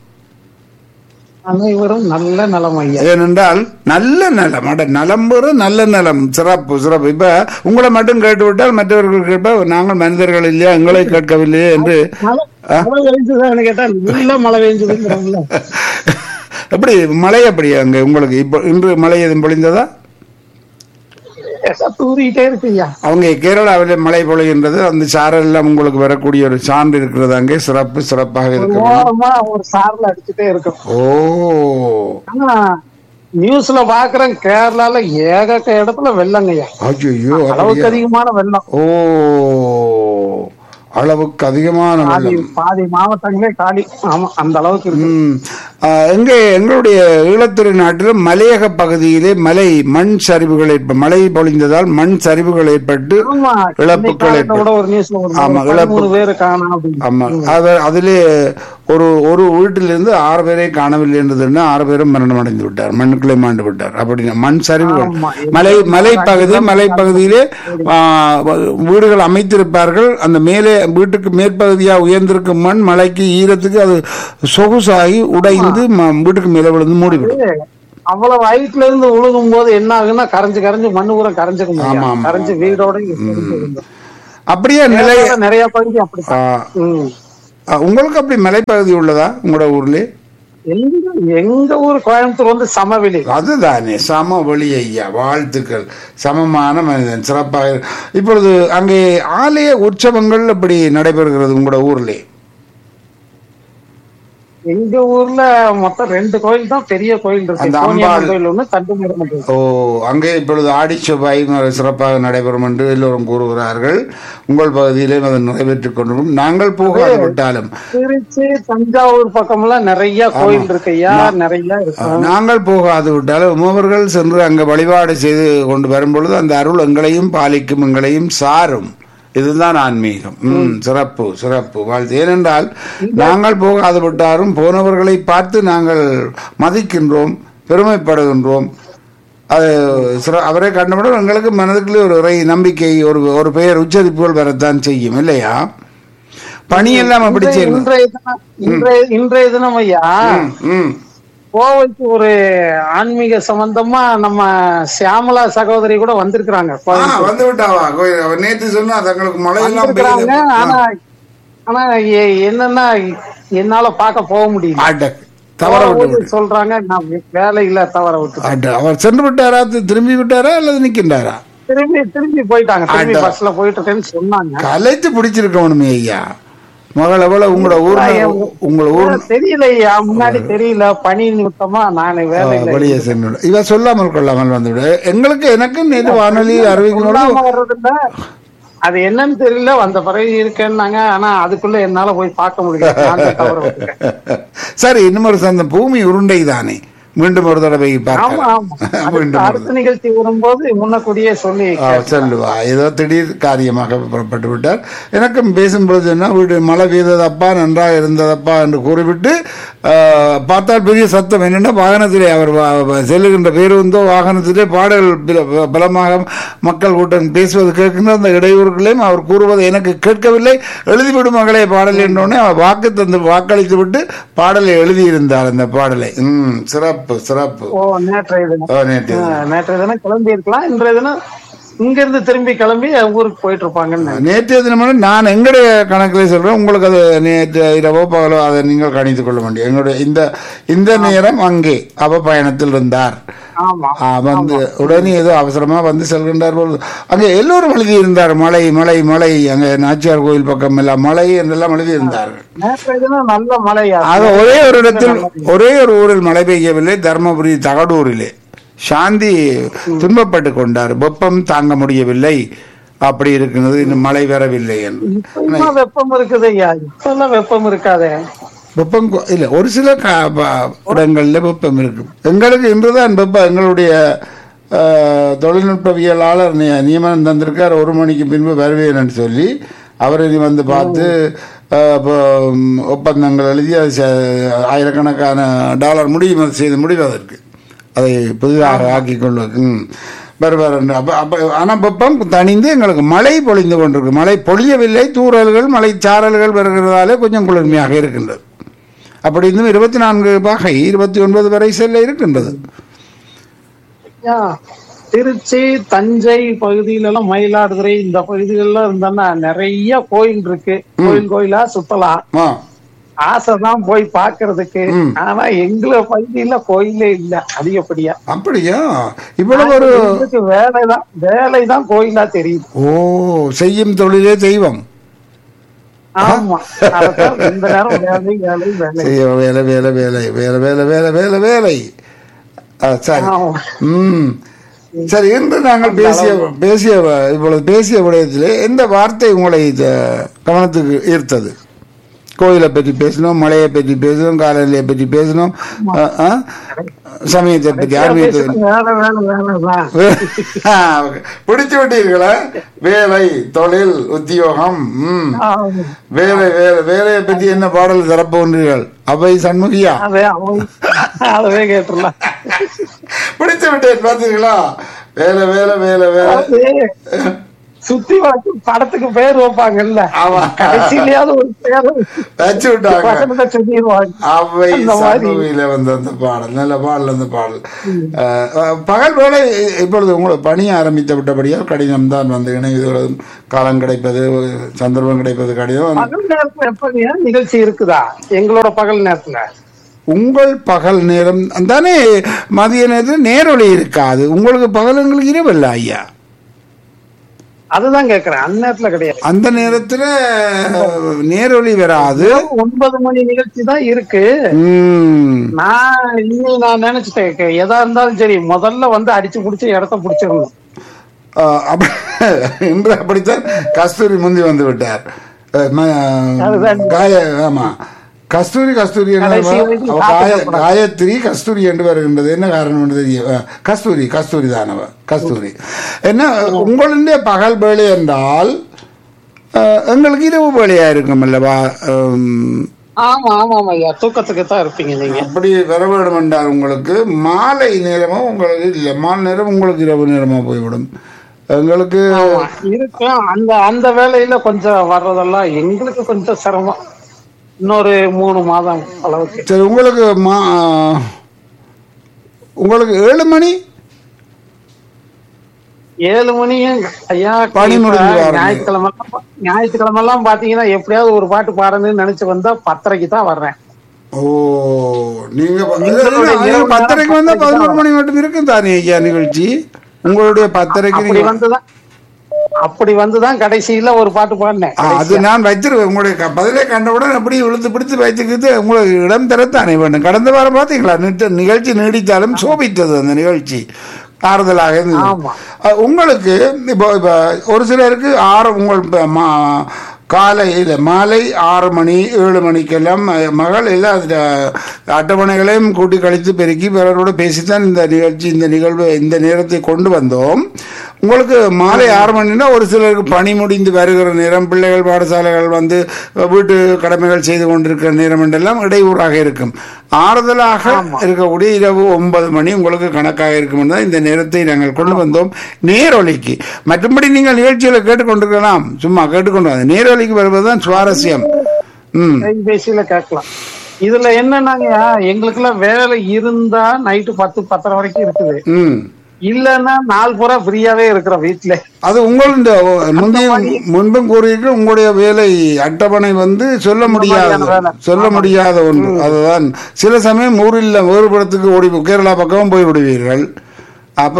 அனைவரும் நல்ல நலம் ஐயா ஏனென்றால் நல்ல நலம் அட நலம் பெற நல்ல நலம் சிறப்பு சிறப்பு இப்ப உங்களை மட்டும் கேட்டு விட்டால் மற்றவர்கள் கேட்ப நாங்கள் மனிதர்கள் இல்லையா எங்களை கேட்கவில்லையே என்று மழை மழை பெய்ஞ்சுதான்னு கேட்டா நல்ல மழை பெய்ஞ்சுதுங்கிறாங்கல்ல எப்படி மழை எப்படி அங்க உங்களுக்கு இப்போ இன்று மழை எதுவும் பொழிந்ததா லேசா தூறிக்கிட்டே இருக்கு ஐயா அவங்க கேரளாவில் மழை பொழிகின்றது அந்த சாரல் எல்லாம் உங்களுக்கு வரக்கூடிய ஒரு சான்று இருக்கிறது அங்கே சிறப்பு சிறப்பாக ஒரு இருக்கிறது ஓரமா ஒரு சார்ல அடிச்சுட்டே இருக்கும் ஓ ஆனா நியூஸ்ல பாக்குறேன் கேரளால ஏகக்க இடத்துல வெள்ளங்க ஐயா ஐயோ அளவுக்கு அதிகமான வெள்ளம் ஓ அளவுக்கு அதிகமான பாதி வெள்ளம் பாதி மாவட்டங்களே காலி ஆமா அந்த அளவுக்கு இருக்கு ம். ஆ, எங்கே எங்களுடைய ஈழத்துறை நாட்டிலும் மலையக பகுதியிலே மலை மண் சரிவுகள் ஏற்ப மழை பொழிந்ததால் மண் சரிவுகள் ஏற்பட்டு ஆமா இழப்புகள் இன்னைக்கு கூட ஒரு நியூஸ்ல ஒரு ஆமா, இழப்பு- மூணு பேரு காணும் அப்படின்னு ஆமா அது அதிலே ஒரு ஒரு வீட்டிலிருந்து ஆறு பேரை காணவில்லை என்றதுன்னா ஆறு பேரும் மரணம் அடைந்து விட்டார் மண்ணுக்குள்ளே மாண்டு விட்டார் அப்படின்னா மண் சரிவுகள் ஆமா. மலை மலைப்பகுதி மலைப்பகுதியிலே ஆ, வீடுகள் அமைத்திருப்பார்கள் அந்த மேலே வீட்டுக்கு மேற்பகுதியா உயர்ந்திருக்கும் மண் மலைக்கு ஈரத்துக்கு அது சொகுசாகி உடைந்து ம- வீட்டுக்கு மேலே விழுந்து மூடிவிடும் அவ்வளவு ஹைட்ல இருந்து விழுகும் போது என்ன ஆகுன்னா கரைஞ்சு கரைஞ்சு மண்ணு பூரா கரைஞ்சுக்க ஆமா, முடியும் ஆமா, கரைஞ்சு வீடோட இங்க அப்படியே நிலை கேரளால நிறைய பகுதி அப்படி ஆ, ம். ஆ, உங்களுக்கு அப்படி மலைப்பகுதி உள்ளதா உங்களோட ஊர்ல எங்க எங்க ஊர் கோயம்புத்தூர் வந்து சமவெளி அதுதானே சமவெளி ஐயா வாழ்த்துக்கள் சமமான மனிதன் சிறப்பாக இரு- இப்பொழுது அங்கே ஆலய உற்சவங்கள் அப்படி நடைபெறுகிறது உங்களோட ஊர்ல எங்க ஊர்ல மொத்தம் ரெண்டு கோயில் தான் பெரிய கோயில் இருக்கு அந்த கோணியம்மன் அம்பாள். கோயில் ஒண்ணு தண்டுமரம் கோயில் ஓ அங்கே இப்பொழுது ஆடி செவ்வாய் சிறப்பாக நடைபெறும் என்று எல்லோரும் கூறுகிறார்கள் உங்கள் பகுதியிலே அதை நிறைவேற்றிக் கொண்டிருக்கும் நாங்கள் போகாது விட்டாலும் திருச்சி தஞ்சாவூர் பக்கம்லாம் நிறைய கோயில் இருக்கு ஐயா நிறைய இருக்கு நாங்கள் போகாது விட்டாலும் உமவர்கள் சென்று அங்கே வழிபாடு செய்து கொண்டு வரும்பொழுது அந்த அருள் எங்களையும் பாலிக்கும் எங்களையும் சாரும் இதுதான் ஆன்மீகம் ம் சிறப்பு சிறப்பு வாழ்த்து ஏனென்றால் நாங்கள் போகாது விட்டாரும் போனவர்களை பார்த்து நாங்கள் மதிக்கின்றோம் பெருமைப்படுகின்றோம் அது சிற- அவரை கண்டவுடன் எங்களுக்கு மனதுக்குள்ளே ஒரு இறை நம்பிக்கை ஒரு ஒரு பெயர் உச்சரிப்புகள் வரத்தான் செய்யும் இல்லையா பணியெல்லாம் அப்படி இன்றைய- செய்யணும் இன்றைய தினம் இன்றைய இன்றைய தினம் ஐயா ம், ம் கோவைக்கு ஒரு ஆன்மீக சம்பந்தமா நம்ம சியாமலா சகோதரி கூட வந்திருக்கிறாங்க ஆ, கோயம்புத்தூர். வந்து விட்டாவா கோயில் அவ நேத்து சொன்னா தங்களுக்கு மழையெல்லாம் வந்திருக்கிறாங்க பெய்யுது ஆனா ஆனா எ- என்னன்னா என்னால பார்க்க போக முடியல அட, தவற விட்டு போகும்போது விட்டு. சொல்றாங்க நான் வேலையில தவற விட்டு அட, அவர் சென்று விட்டாரா தி- திரும்பி விட்டாரா அல்லது நிக்கின்றாரா திரும்பி திரும்பி போயிட்டாங்க திரும்பி அட. பஸ்ல போயிட்டு இருக்கேன்னு சொன்னாங்க கலைத்து பிடிச்சிருக்கணுமே ஐயா மகள் எவ்வளவு உங்களோட ஊர்ல உங்களோட ஊர் தெரியல ஐயா முன்னாடி தெரியல பணி நிமித்தமா நானு வேலையில வெளியே சென்று இவ சொல்லாமல் கொள்ளாமல் வந்துவிடு எங்களுக்கு எனக்கு நேற்று வானொலி அறிவிக்கணும் சொல்லாம வர்றதில்ல அது என்னன்னு தெரியல வந்த பிறகு இருக்கேன்னாங்க ஆனா அதுக்குள்ள என்னால போய் பார்க்க முடியல நான் தான் தவற விட்டுட்டேன். சரி இன்னும் ஒரு சந்தம் பூமி உருண்டை தானே மீண்டும் ஒரு தடவை ஆமா பார்க்கலாம் ஆமா அடுத்த- மீண்டும் ஒரு அடுத்த நிகழ்ச்சி வரும்போது முன்னக்கூடியே சொல்லி ஆ, சொல்லுவா ஏதோ திடீர் காரியமாக புறப்பட்டு விட்டார் எனக்கும் பேசும்பொழுது என்ன வீடு மழை பெய்ததப்பா நன்றாக இருந்ததப்பா என்று கூறிவிட்டு ஆ, பார்த்தால் பெரிய சத்தம் என்னென்னா வாகனத்திலே அவர் வா- வா- செல்லுகின்ற பேருந்தோ வாகனத்திலே பாடல் பல- பலமாக மக்கள் கூட்டம் பேசுவது கேட்கின்ற அந்த இடையூறுகளையும் அவர் கூறுவது எனக்கு கேட்கவில்லை எழுதிவிடும் மகளே பாடல் என்றோடனே அவர் வாக்கு தந்து வாக்களித்து விட்டு பாடலை எழுதியிருந்தார் அந்த பாடலை ம் சிறப்பு சிறப்பு ஓ நேற்றைய தினம் ஓ, நேற்று ஆ, நேற்றைய தினம் கிளம்பி இருக்கலாம் இன்றைய தினம் இங்க இருந்து திரும்பி கிளம்பி ஊருக்கு போயிட்டு இருப்பாங்கன்னு நினைக்கிறேன். நேற்றைய தினம் நான் எங்களுடைய கணக்கில் சொல்றேன் உங்களுக்கு அது நேற்று இரவோ பகலோ அதை நீங்கள் கணித்துக் கொள்ள முடியும் எங்களுடைய இந்த இந்த நேரம் அங்கே அவ பயணத்தில் இருந்தார் ஆமா ஆ, வந்து உடனே ஏதோ அவசரமா வந்து செல்கின்றார் போல் அங்கே எல்லோரும் எழுதி இருந்தார் மலை மலை மலை அங்கே நாச்சியார் கோயில் பக்கம் எல்லாம் மலை என்றெல்லாம் எழுதி இருந்தார்கள் நேற்றைய தினம் நல்ல மழையா ஆக ஒரே ஒரு இடத்தில் ஒரே ஒரு ஊரில் மழை பெய்யவில்லை தர்மபுரி தகடூரிலே சாந்தி துன்பப்பட்டு கொண்டார் வெப்பம் தாங்க முடியவில்லை அப்படி இருக்கிறது இன்னும் மழை வரவில்லை என்று இப்ப வெப்பம் இருக்குது ஐயா இப்பெல்லாம் வெப்பம் இருக்காதே வெப்பம் கொ- இல்ல ஒரு சில க- ப- இடங்கள்ல வெப்பம் இருக்கு எங்களுக்கு இன்றுதான் வெப்பம் எங்களுடைய அஹ், தொழில்நுட்பவியலாளர் நி- நியமனம் தந்திருக்கார் ஒரு மணிக்கு பின்பு வருவேன்னு சொல்லி அவரை நீ வந்து பார்த்து அஹ், இப்போ, ம், ஒப்பந்தங்கள் எழுதி அது ச- ஆயிரக்கணக்கான டாலர் முடிவு செய்து முடிவதற்கு அதை புதிதாக ஆக்கிக் கொள்வது ம். வருவார் என்று அப்ப அப்ப ஆனால் வெப்பம் தணிந்து எங்களுக்கு மழை பொழிந்து கொண்டிருக்கு மழை பொழியவில்லை தூறல்கள் மழை சாரல்கள் வருகிறதாலே கொஞ்சம் குளிர்மையாக இருக்கின்றது அப்படி இருந்தும் இருபத்தி நான்கு வகை இருபத்தி ஒன்பது வரை செல்ல இருக்கின்றது ஐயா, திருச்சி தஞ்சை பகுதியில எல்லாம் மயிலாடுதுறை இந்த பகுதிகள்ல இருந்தோம்னா நிறைய கோயில் இருக்கு கோயில் கோயிலா சுத்தலாம் ஆ ஆசைதான் போய் பாக்குறதுக்கு ம். ஆனா எங்கள பகுதியில கோயிலே இல்ல அதிகப்படியா அப்படியா இவ்வளவு ஒரு எங்களுக்கு வேலைதான் வேலைதான் கோயிலா தெரியுது ஓ செய்யும் தொழிலே தெய்வம் ஆமா அதான் இந்த நேரம் வேலை வேலை வேலை செய்ய வேலை வேலை வேலை வேலை வேலை வேலை வேலை வேலை ஆ, சரி ஆமா. ம் சரி இன்று நாங்கள் பேசிய பேசிய இப்பொழுது பேசிய விடயத்திலே எந்த வார்த்தை உங்களை இது கவனத்துக்கு ஈர்த்தது கோயிலை பற்றி பேசணும் மலையை பற்றி பேசணும் காலநிலையை பற்றி பேசணும் அ, அ, சமயத்தை பற்றி ஆன்மீகத்தை வேலை வேலை வேலை தான் பிடிச்சு விட்டீர்களா வேலை தொழில் உத்தியோகம் ம் ஆமா. வேலை வேலை வேலையை பற்றி என்ன பாடல் தரப்போன்றீர்கள் அவை சண்முகியா அதே அவன் அதவே கேட்டுடலாம் பிடிச்சு விட்டேன் பார்த்தீங்களா வேலை வேலை வேலை வேலை அது சுத்தி வளைச்சு படத்துக்கு பேர் வைப்பாங்கல்ல ஆமா. கடைசியிலயாவது ஒரு பேர் வச்சு விட்டாங்க வசனத்தை சொல்லிடுவாங்க அவை அந்த மாதிரி. சண்முகியில வந்த அந்த பாடல் நல்ல பாடல் அந்த பாடல் அஹ், அஹ், பகல் வேலை இப்பொழுது உங்களுக்கு பணி ஆரம்பித்து விட்டபடியால் கடினம் தான் வந்து இணைவதும் காலம் கிடைப்பது சந்தர்ப்பம் கிடைப்பது கடினம் பகல் நேரத்துல எப்படியா நிகழ்ச்சி இருக்குதா எங்களோட பகல் நேரத்துல உங்கள் பகல் நேரம் தானே மதிய நேரத்தில் நேரொலி இருக்காது உங்களுக்கு பகல் உங்களுக்கு இரவல்ல ஐயா அதுதான் கேக்குறேன் அந்நேரத்துல கிடையாது அந்த நேரத்துல அஹ், நேரொலி வராது ஒன்பது மணி நிகழ்ச்சி தான் இருக்கு உம் நான் இனி நான் நினைச்சிட்டேன் க- எதா இருந்தாலும் சரி முதல்ல வந்து அடிச்சு புடிச்சு இடத்த புடிச்சிடணும் அஹ், அப்ப- இன்று அப்படித்தான் கஸ்தூரி முந்தி வந்து விட்டார் அஹ், ம- அதுதான். காய ஆமா கஸ்தூரி கஸ்தூரி என்ன கடைசி வரைக்கும் அவ காய- காத்துக்கப்படாது. காயத்ரி கஸ்தூரி என்று வருகின்றது என்ன காரணம் என்று தெரியும் அஹ், கஸ்தூரி கஸ்தூரி தானவ கஸ்தூரி என்ன உங்களுடைய பகல் வேலை என்றால் அஹ், எங்களுக்கு இரவு வேலையா இருக்கும் அல்லவா உம், ஆமா ஆமா ஆமா ஐயா தூக்கத்துக்கு தான் இருப்பீங்க நீங்க அப்படி வர வேண்டும் என்றால் உங்களுக்கு மாலை நேரமும் உங்களுக்கு இல்லை மாலை நேரம் உங்களுக்கு இரவு நேரமா போய்விடும் எங்களுக்கு ஆமா இருக்கும் அந்த அந்த வேலையில கொஞ்சம் வர்றதெல்லாம் எங்களுக்கு கொஞ்சம் சிரமம் இன்னொரு மூணு மாதம் அளவுக்கு சரி உங்களுக்கு மா உங்களுக்கு ஏழு மணி ஏழு மணியும் ஐயா பணி இப்ப முடிஞ்சு வாருங்க. ஞாயிற்றுக்கிழமை ஞாயிற்றுக்கிழமை எல்லாம் பாத்தீங்கன்னா எப்படியாவது ஒரு பாட்டு பாடணும்னு நினைச்சு வந்தா பத்தரைக்கு தான் வர்றேன் ஓ நீங்க ப- உங்களுடைய ஐயா, இரவு பத்தரைக்கு வந்தா நேரம் பதினோரு மணி மட்டும் இருக்கும் தானே ஐயா நிகழ்ச்சி உங்களுடைய பத்தரைக்கு அப்படி நீங்க- வந்துதான் அப்படி வந்துதான் கடைசியில ஒரு பாட்டு பாடினேன் ஆ, அது நான் வச்சிருவேன் உங்களுடைய க- பதிலை கண்டவுடன் அப்படி இழுத்து பிடித்து வைத்துக்கிட்டு உங்களுக்கு இடம் தரத்தானே வேண்டும் கடந்த வாரம் பார்த்தீங்களா நிட்ட- நிகழ்ச்சி நீடித்தாலும் சோபித்தது அந்த நிகழ்ச்சி ஆறுதலாக இருந்தது ஆமா. அ, உங்களுக்கு இப்போ இப்போ ஒரு சிலருக்கு ஆறு உங்கள் ப- மா- காலையில் மாலை ஆறு மணி ஏழு மணிக்கெல்லாம் அ, மகள் எல்லாம் அது, அ, அட்டவணைகளையும் கூட்டி கழித்து பெருக்கி பிறரோடு பேசித்தான் இந்த நிகழ்ச்சி இந்த நிகழ்வு இந்த நேரத்தை கொண்டு வந்தோம் உங்களுக்கு மாலை ஆறு மணினா ஒரு சிலருக்கு பணி முடிந்து வருகிற நேரம் பிள்ளைகள் பாடசாலைகள் வந்து வீட்டு கடமைகள் செய்து கொண்டிருக்கிற நேரம் என்றெல்லாம் இடையூறாக இருக்கும் ஆறுதலாக இருக்கக்கூடிய இரவு ஒன்பது மணி உங்களுக்கு கணக்காக இருக்கும் தான் இந்த நேரத்தை நாங்கள் கொண்டு வந்தோம் நேரொலிக்கு மற்றபடி நீங்கள் நிகழ்ச்சிகளை கேட்டுக்கொண்டிருக்கலாம் சும்மா கேட்டுக்கொண்டு வாங்க. நேரொலிக்கு வருவதுதான் சுவாரஸ்யம் ம் கைபேசியில கேட்கலாம் இதுல என்னன்னாங்க எங்களுக்கு எல்லாம் வேலை இருந்தா நைட்டு பத்து பத்தரை வரைக்கும் இருக்குது ம் இல்லன்னா நாள் பூரா ஃப்ரீயாவே இருக்கிறோம் வீட்டுல அது உங்களுடைய முந்தைய முன்பும் கூறியிருக்க உங்களுடைய வேலை அட்டவணை வந்து சொல்ல முடியாத மாதிரியான வேலை. சொல்ல முடியாத ஒன்று அதுதான் சில சமயம் ஊரில் வேறுபடத்துக்கு ஓடி போ- கேரளா பக்கம் போய் விடுவீர்கள் அப்ப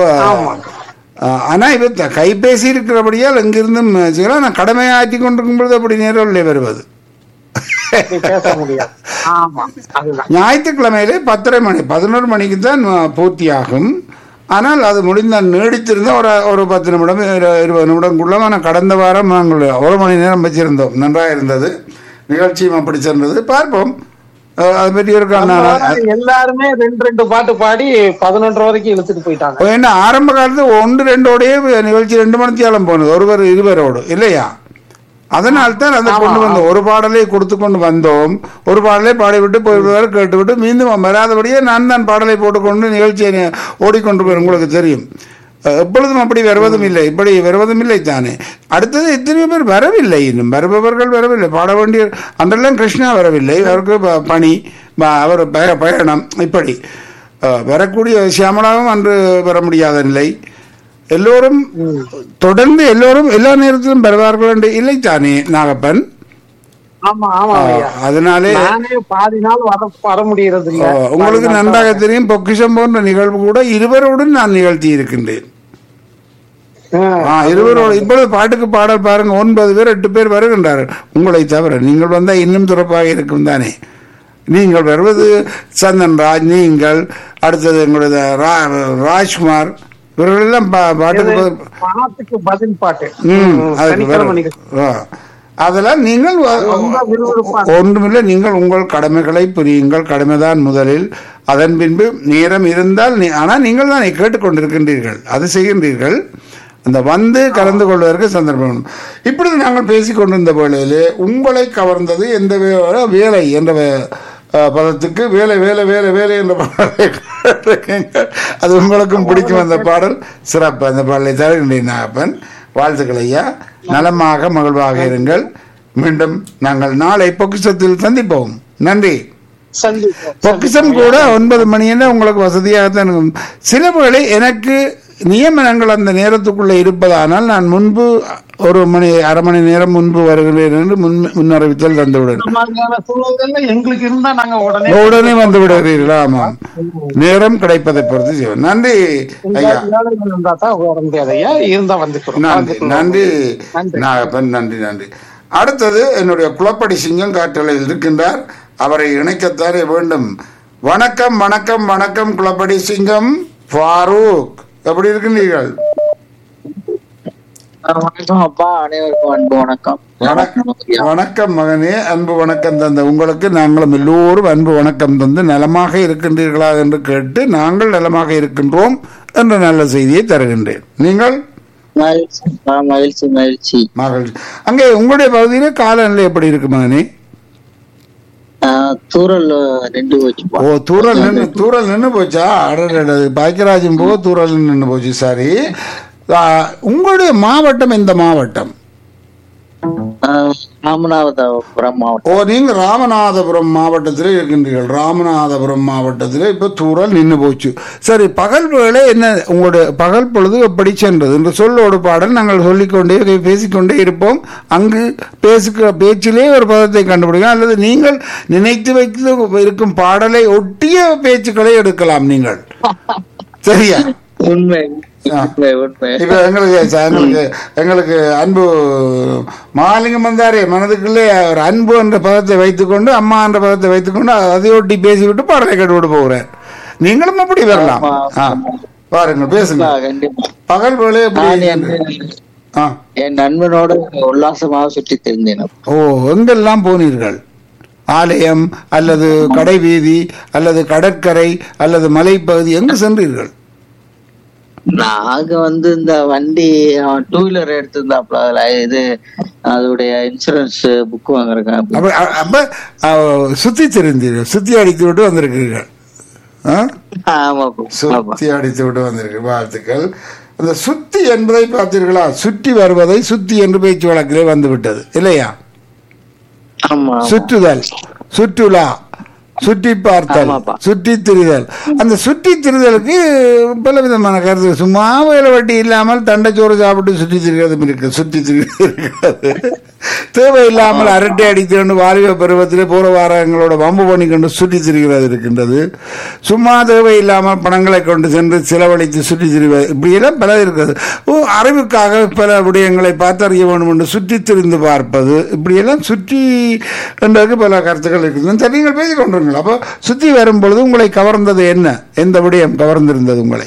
ஆ, ஆனா இப்ப த- கைபேசி இருக்கிறபடியால் எங்கிருந்தும் செய்யலாம் நான் கடமையை ஆற்றி கொண்டிருக்கும் பொழுது அப்படி நேரில் வருவது அப்படி பேச முடியாது ஆமா அதுதான் ஞாயிற்றுக்கிழமையிலே பத்தரை மணி பதினோரு மணிக்கு தான் அஹ், பூர்த்தியாகும் ஆனால் அது முடிந்தால் நீடித்திருந்தால் ஒரு ஒரு பத்து நிமிடம் இரு- இருபது நிமிடங்குள்ள ஆனால் கடந்த வாரம் நாங்கள் ஒரு மணி நேரம் வச்சிருந்தோம் நன்றாக இருந்தது நிகழ்ச்சியும் அப்படி சென்றது பார்ப்போம் அஹ், அதை பற்றி ஒரு அந்த நான் வாரம் எல்லாருமே ரெண்டு ரெண்டு பாட்டு பாடி பதினொன்றரை வரைக்கும் இழுத்துட்டு போயிட்டாங்க ஏன்னா ஆரம்ப காலத்தில் ஒன்று ரெண்டோடயே நிகழ்ச்சி ரெண்டு மணித்தியாலம் போனது ஒருவர் இருவரோடு இல்லையா அதனால் தான் அதை கொண்டு வந்தோம் ஒரு பாடலை கொடுத்து கொண்டு வந்தோம் ஒரு பாடலை பாடிவிட்டு போய்விடுவார் கேட்டுவிட்டு மீண்டும் வராதபடியே நான் தான் பாடலை போட்டுக்கொண்டு நிகழ்ச்சியை நி- ஓடிக்கொண்டு போய் உங்களுக்கு தெரியும் அஹ், எப்பொழுதும் அப்படி வருவதும் இல்லை இப்படி வருவதும் இல்லை தானே அடுத்தது எத்தனையோ பேர் வரவில்லை இன்னும் வருபவர்கள் வரவில்லை பாட வேண்டிய அன்றெல்லாம் கிருஷ்ணா வரவில்லை அவருக்கு ப- பணி ப- அவர் பய- பயணம் இப்படி அஹ், வரக்கூடிய சியாமலாவும் அன்று வர முடியாத நிலை எல்லோரும் தொடர்ந்து எல்லோரும் எல்லா நேரத்திலும் வருவார்கள் என்று இல்லை தானே நாகப்பன் ஆமா ஆமா ஐயா அதனாலே நானே பாதி நாள் வர வர முடியறது இல்ல அஹ், உங்களுக்கு நன்றாக தெரியும் பொக்கிஷம் போன்ற நிகழ்வு கூட இருவரோடு நான் நிகழ்த்தி இருக்கின்றேன் ஆ, இருவரோடு இப்பொழுது பாட்டுக்கு பாடல் பாருங்க ஒன்பது பேர் எட்டு பேர் வருகின்றார்கள் உங்களை தவிர நீங்கள் வந்தால் இன்னும் சிறப்பாக இருக்கும் தானே நீங்கள் வருவது சந்தன் ராஜ் நீங்கள் அடுத்தது எங்களுடைய ரா- ராஜ்குமார் இவர்களெல்லாம் பா- பாட்டுக்கு பதில் பாட்டுக்கு பதில் பாட்டு ம், ம், அதுக்கு சனிக்கிழமை வேற- நிகழ்ச்சி. ஆ. அதெல்லாம் நீங்கள் ரொம்ப விறுவிறுப்பான. ஒன்றுமில்லை நீங்கள் உங்கள் கடமைகளை புரியுங்கள் கடமைதான் முதலில் அதன் பின்பு நேரம் இருந்தால் நீ- ஆனால் நீங்கள் தான் கேட்டுக்கொண்டிருக்கின்றீர்கள் அது செய்கின்றீர்கள் அந்த வந்து கலந்து கொள்வதற்கு சந்தர்ப்பம் இப்பொழுது நாங்கள் பேசிக் கொண்டிருந்த வேளையிலே உங்களை கவர்ந்தது எந்த வே- வேலை என்ற வே- அஹ், பதத்துக்கு வேலை வேலை வேலை வேலை என்ற பாடலை கேட்டிருக்கீங்க. அது உங்களுக்கும் பிடிக்கும் அந்த பாடல் சிறப்பு அந்த பாடலை தருகின்றேன் நாகப்பன் வாழ்த்துக்கள் ஐயா நலமாக மகிழ்வாக இருங்கள் மீண்டும் நாங்கள் நாளை பொக்கிஷத்தில் சந்திப்போம் நன்றி சந்திப்போம். பொக்கிஷம் கூட ஒன்பது மணி என்ன உங்களுக்கு வசதியாகத்தான் இருக்கும் சில வேளை எனக்கு நியமனங்கள் அந்த நேரத்துக்குள்ள இருப்பதானால் நான் முன்பு ஒரு மணி அரை மணி நேரம் முன்பு வருகிறேன் என்று முன் முன்னறிவித்தல் தந்துவிடுவேன் இந்த மாதிரியான சூழல்கள்ல எங்களுக்கு இருந்தா நாங்க உடனே உடனே வந்து விடுகிறீர்களா ஆமாம் நேரம் கிடைப்பதை பொறுத்து செய்வோம் நன்றி ஐயா வேலைகள் இருந்தா தான் வர முடியாது ஐயா இருந்தா வந்துக்கிறோம் நன்றி நன்றி நாகப்பன் நன்றி நன்றி அடுத்தது என்னுடைய குளப்படி சிங்கம் காற்றலையில் இருக்கின்றார் அவரை இணைக்கத்தானே வேண்டும் வணக்கம் வணக்கம் வணக்கம் குளப்படி சிங்கம் ஃபாரூக் எப்படி இருக்கின்றீர்கள் வணக்கம் அப்பா அனைவருக்கும் அன்பு வணக்கம் வணக்கம் வணக்கம் மகனே அன்பு வணக்கம் தந்த உங்களுக்கு நாங்களும் எல்லோரும் அன்பு வணக்கம் தந்து நலமாக இருக்கின்றீர்களா என்று கேட்டு நாங்கள் நலமாக இருக்கின்றோம் என்ற நல்ல செய்தியை தருகின்றேன் நீங்கள் மகிழ்ச்சி ஆ, மகிழ்ச்சி மகிழ்ச்சி மகிழ்ச்சி அங்கே உங்களுடைய பகுதியில் காலநிலை எப்படி இருக்கு மகனே ஆ, தூரல் ரெண்டு போச்சுப்பா ஓ தூரல் நின்று தூரல் நின்று போச்சா அடடட பாக்கியராஜன் போக தூரல் நின்று போச்சு சரி ஆ, உங்களுடைய மாவட்டம் எந்த மாவட்டம் ஆ, ராமநாதபுரம் மாவட்டம் ஓ நீங்க ராமநாதபுரம் மாவட்டத்தில் இருக்கின்றீர்கள் ராமநாதபுரம் மாவட்டத்தில் இப்ப தூரல் நின்று போச்சு சரி பகல் வேளை என்ன உங்களுடைய பகல் பொழுது எப்படி சென்றது என்று சொல்லோடு பாடல் நாங்கள் சொல்லிக்கொண்டே பேசிக்கொண்டே இருப்போம் அங்கு பேசுகிற பேச்சிலே ஒரு பதத்தை கண்டுபிடிக்கலாம் அல்லது நீங்கள் நினைத்து வைத்து இருக்கும் பாடலை ஒட்டிய பேச்சுக்களை எடுக்கலாம் நீங்கள் சரியா உண்மை ஆ. உண்மை உண்மை இப்ப எங்களுக்கு எங்களுக்கு எங்களுக்கு அன்பு மாலிங்கம் வந்தாரே மனதுக்குள்ளே ஒரு அன்பு என்ற பதத்தை வைத்துக்கொண்டு அம்மா என்ற பதத்தை வைத்துக்கொண்டு அதையொட்டி பேசிவிட்டு பாடலை கேட்டு போகிறார் நீங்களும் அப்படி வரலாம் ஆ, பாருங்க பேசுங்க ஆ, கண்டிப்பா பகல் வேலை எப்படி நான் என் ஆ. என் நண்பனோடு உல்லாசமாக சுற்றி தெரிந்தேன் ஓ எங்கெல்லாம் போனீர்கள் ஆலயம் அல்லது கடை வீதி அல்லது கடற்கரை அல்லது மலைப்பகுதி எங்கு சென்றீர்கள் நாங்க வந்து இந்த வண்டி டூ வீலர் எடுத்திருந்தாப்ல அதுல இது அதோடைய இன்சூரன்ஸ் புக் வாங்குறதுக்கு அப்ப அ- அப்ப அ, சுத்தி தெரிந்தீர்கள் சுத்தி அடித்து விட்டு வந்திருக்கிறீர்கள் ஆ? ஆமா ஆமா சுத்தி அடித்து விட்டு வந்திருக்கு வாழ்த்துக்கள் அந்த சுத்தி என்பதை பார்த்தீர்களா சுற்றி வருவதை சுத்தி என்று பேச்சு வழக்கிலே வந்து விட்டது இல்லையா ஆமா ஆமா. சுற்றுதல் சுற்றுலா சுற்றி பார்த்தல் ஆமாப்பா. சுற்றி திரிதல் அந்த சுற்றி திரிதலுக்கு பல விதமான கருத்து சும்மா வேலை வட்டி இல்லாமல் தண்டைச்சோறு சாப்பிட்டு சுற்றி திரிகிறதும் இருக்கு சுற்றி திரிகிறது இருக்கிறது தேவையில்லாமல் அரட்டை அடித்துக்கொண்டு வாலிப பருவத்திலே போற வாரங்களோட வம்பு பண்ணிக்கொண்டு சுற்றி திரிகிறது இருக்கின்றது சும்மா தேவையில்லாமல் பணங்களை கொண்டு சென்று செலவழித்து சுற்றி திரிவது இப்படியெல்லாம் பல இருக்கிறது ஓ அறிவுக்காக பல விடயங்களை பார்த்தறிய வேண்டும் என்று சுற்றி திரிந்து பார்ப்பது இப்படியெல்லாம் சுற்றி என்றதுக்கு பல கருத்துக்கள் இருக்குது சரி நீங்கள் பேசிக் கொண்டிருங்கள் அப்போ சுற்றி வரும் பொழுது உங்களை கவர்ந்தது என்ன எந்த விடயம் கவர்ந்திருந்தது உங்களை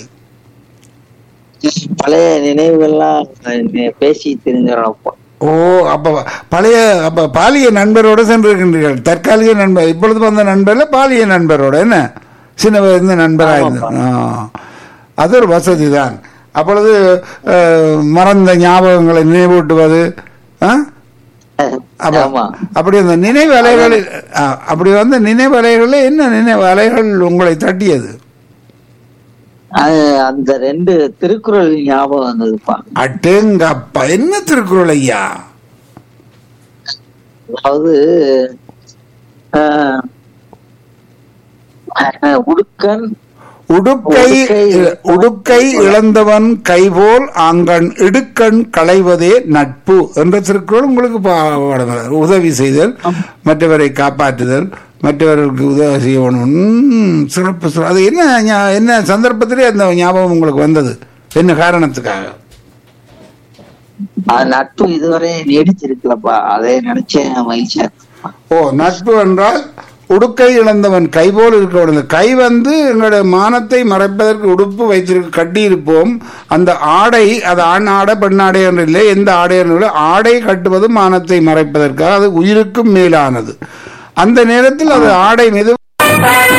பழைய நினைவுகள்லாம் நே- பேசி தெரிஞ்சிடறோம் அப்போ ஓ அப்ப பழைய அப்ப பாலிய நண்பரோட சென்றிருக்கின்றீர்கள் தற்காலிக நண்பர் இப்பொழுது வந்த நண்பர்ல பாலிய நண்பரோட என்ன சின்ன வயது நண்பராக இருந்தது ஆ. அது ஒரு வசதி தான் அப்பொழுது அஹ், மறந்த ஞாபகங்களை நினைவூட்டுவது ஆ? அப்ப- ஆமா அப்படி அந்த நினைவு அலைகளில் ஆ, அப்படி வந்த நினைவு அலைகளில் என்ன நினைவு அலைகள் உங்களை தட்டியது அது அந்த ரெண்டு திருக்குறள் ஞாபகம் வந்ததுப்பா அட்டேங்கப்பா என்ன திருக்குறள் ஐயா அதாவது ஆஹ், ஆஹ், உடுக்கன் உடுக்கை உடுக்கை- உடுக்கை இழந்தவன் கைபோல் ஆங்கண் இடுக்கண் களைவதே நட்பு என்ற திருக்குறள் உங்களுக்கு பாடம் உதவி செய்தல் மற்றவரை காப்பாற்றுதல் மற்றவர்களுக்கு உதவி செய்ய வேணும் ம், சிறப்பு சிறப்பு அது என்ன ஞா- என்ன சந்தர்ப்பத்திலே அந்த ஞாபகம் உங்களுக்கு வந்தது என்ன காரணத்துக்காக அது நட்பு இதுவரை நீடிச்சிருக்கலப்பா அதே நினைச்சேன் மகிழ்ச்சியா இருக்குப்பா. ஓ நட்பு என்றால் உடுக்கை இழந்தவன் கை போல் இருக்க உடனே கை வந்து எங்களுடைய மானத்தை மறைப்பதற்கு உடுப்பு வைத்திருக்க கட்டியிருப்போம் அந்த ஆடை அது ஆண் ஆடை பெண் ஆடை என்று இல்லை எந்த ஆடை என்று இல்லை ஆடை கட்டுவது மானத்தை மறைப்பதற்காக அது உயிருக்கும் மேலானது அந்த நேரத்தில் அது ஆடை மெதுவாக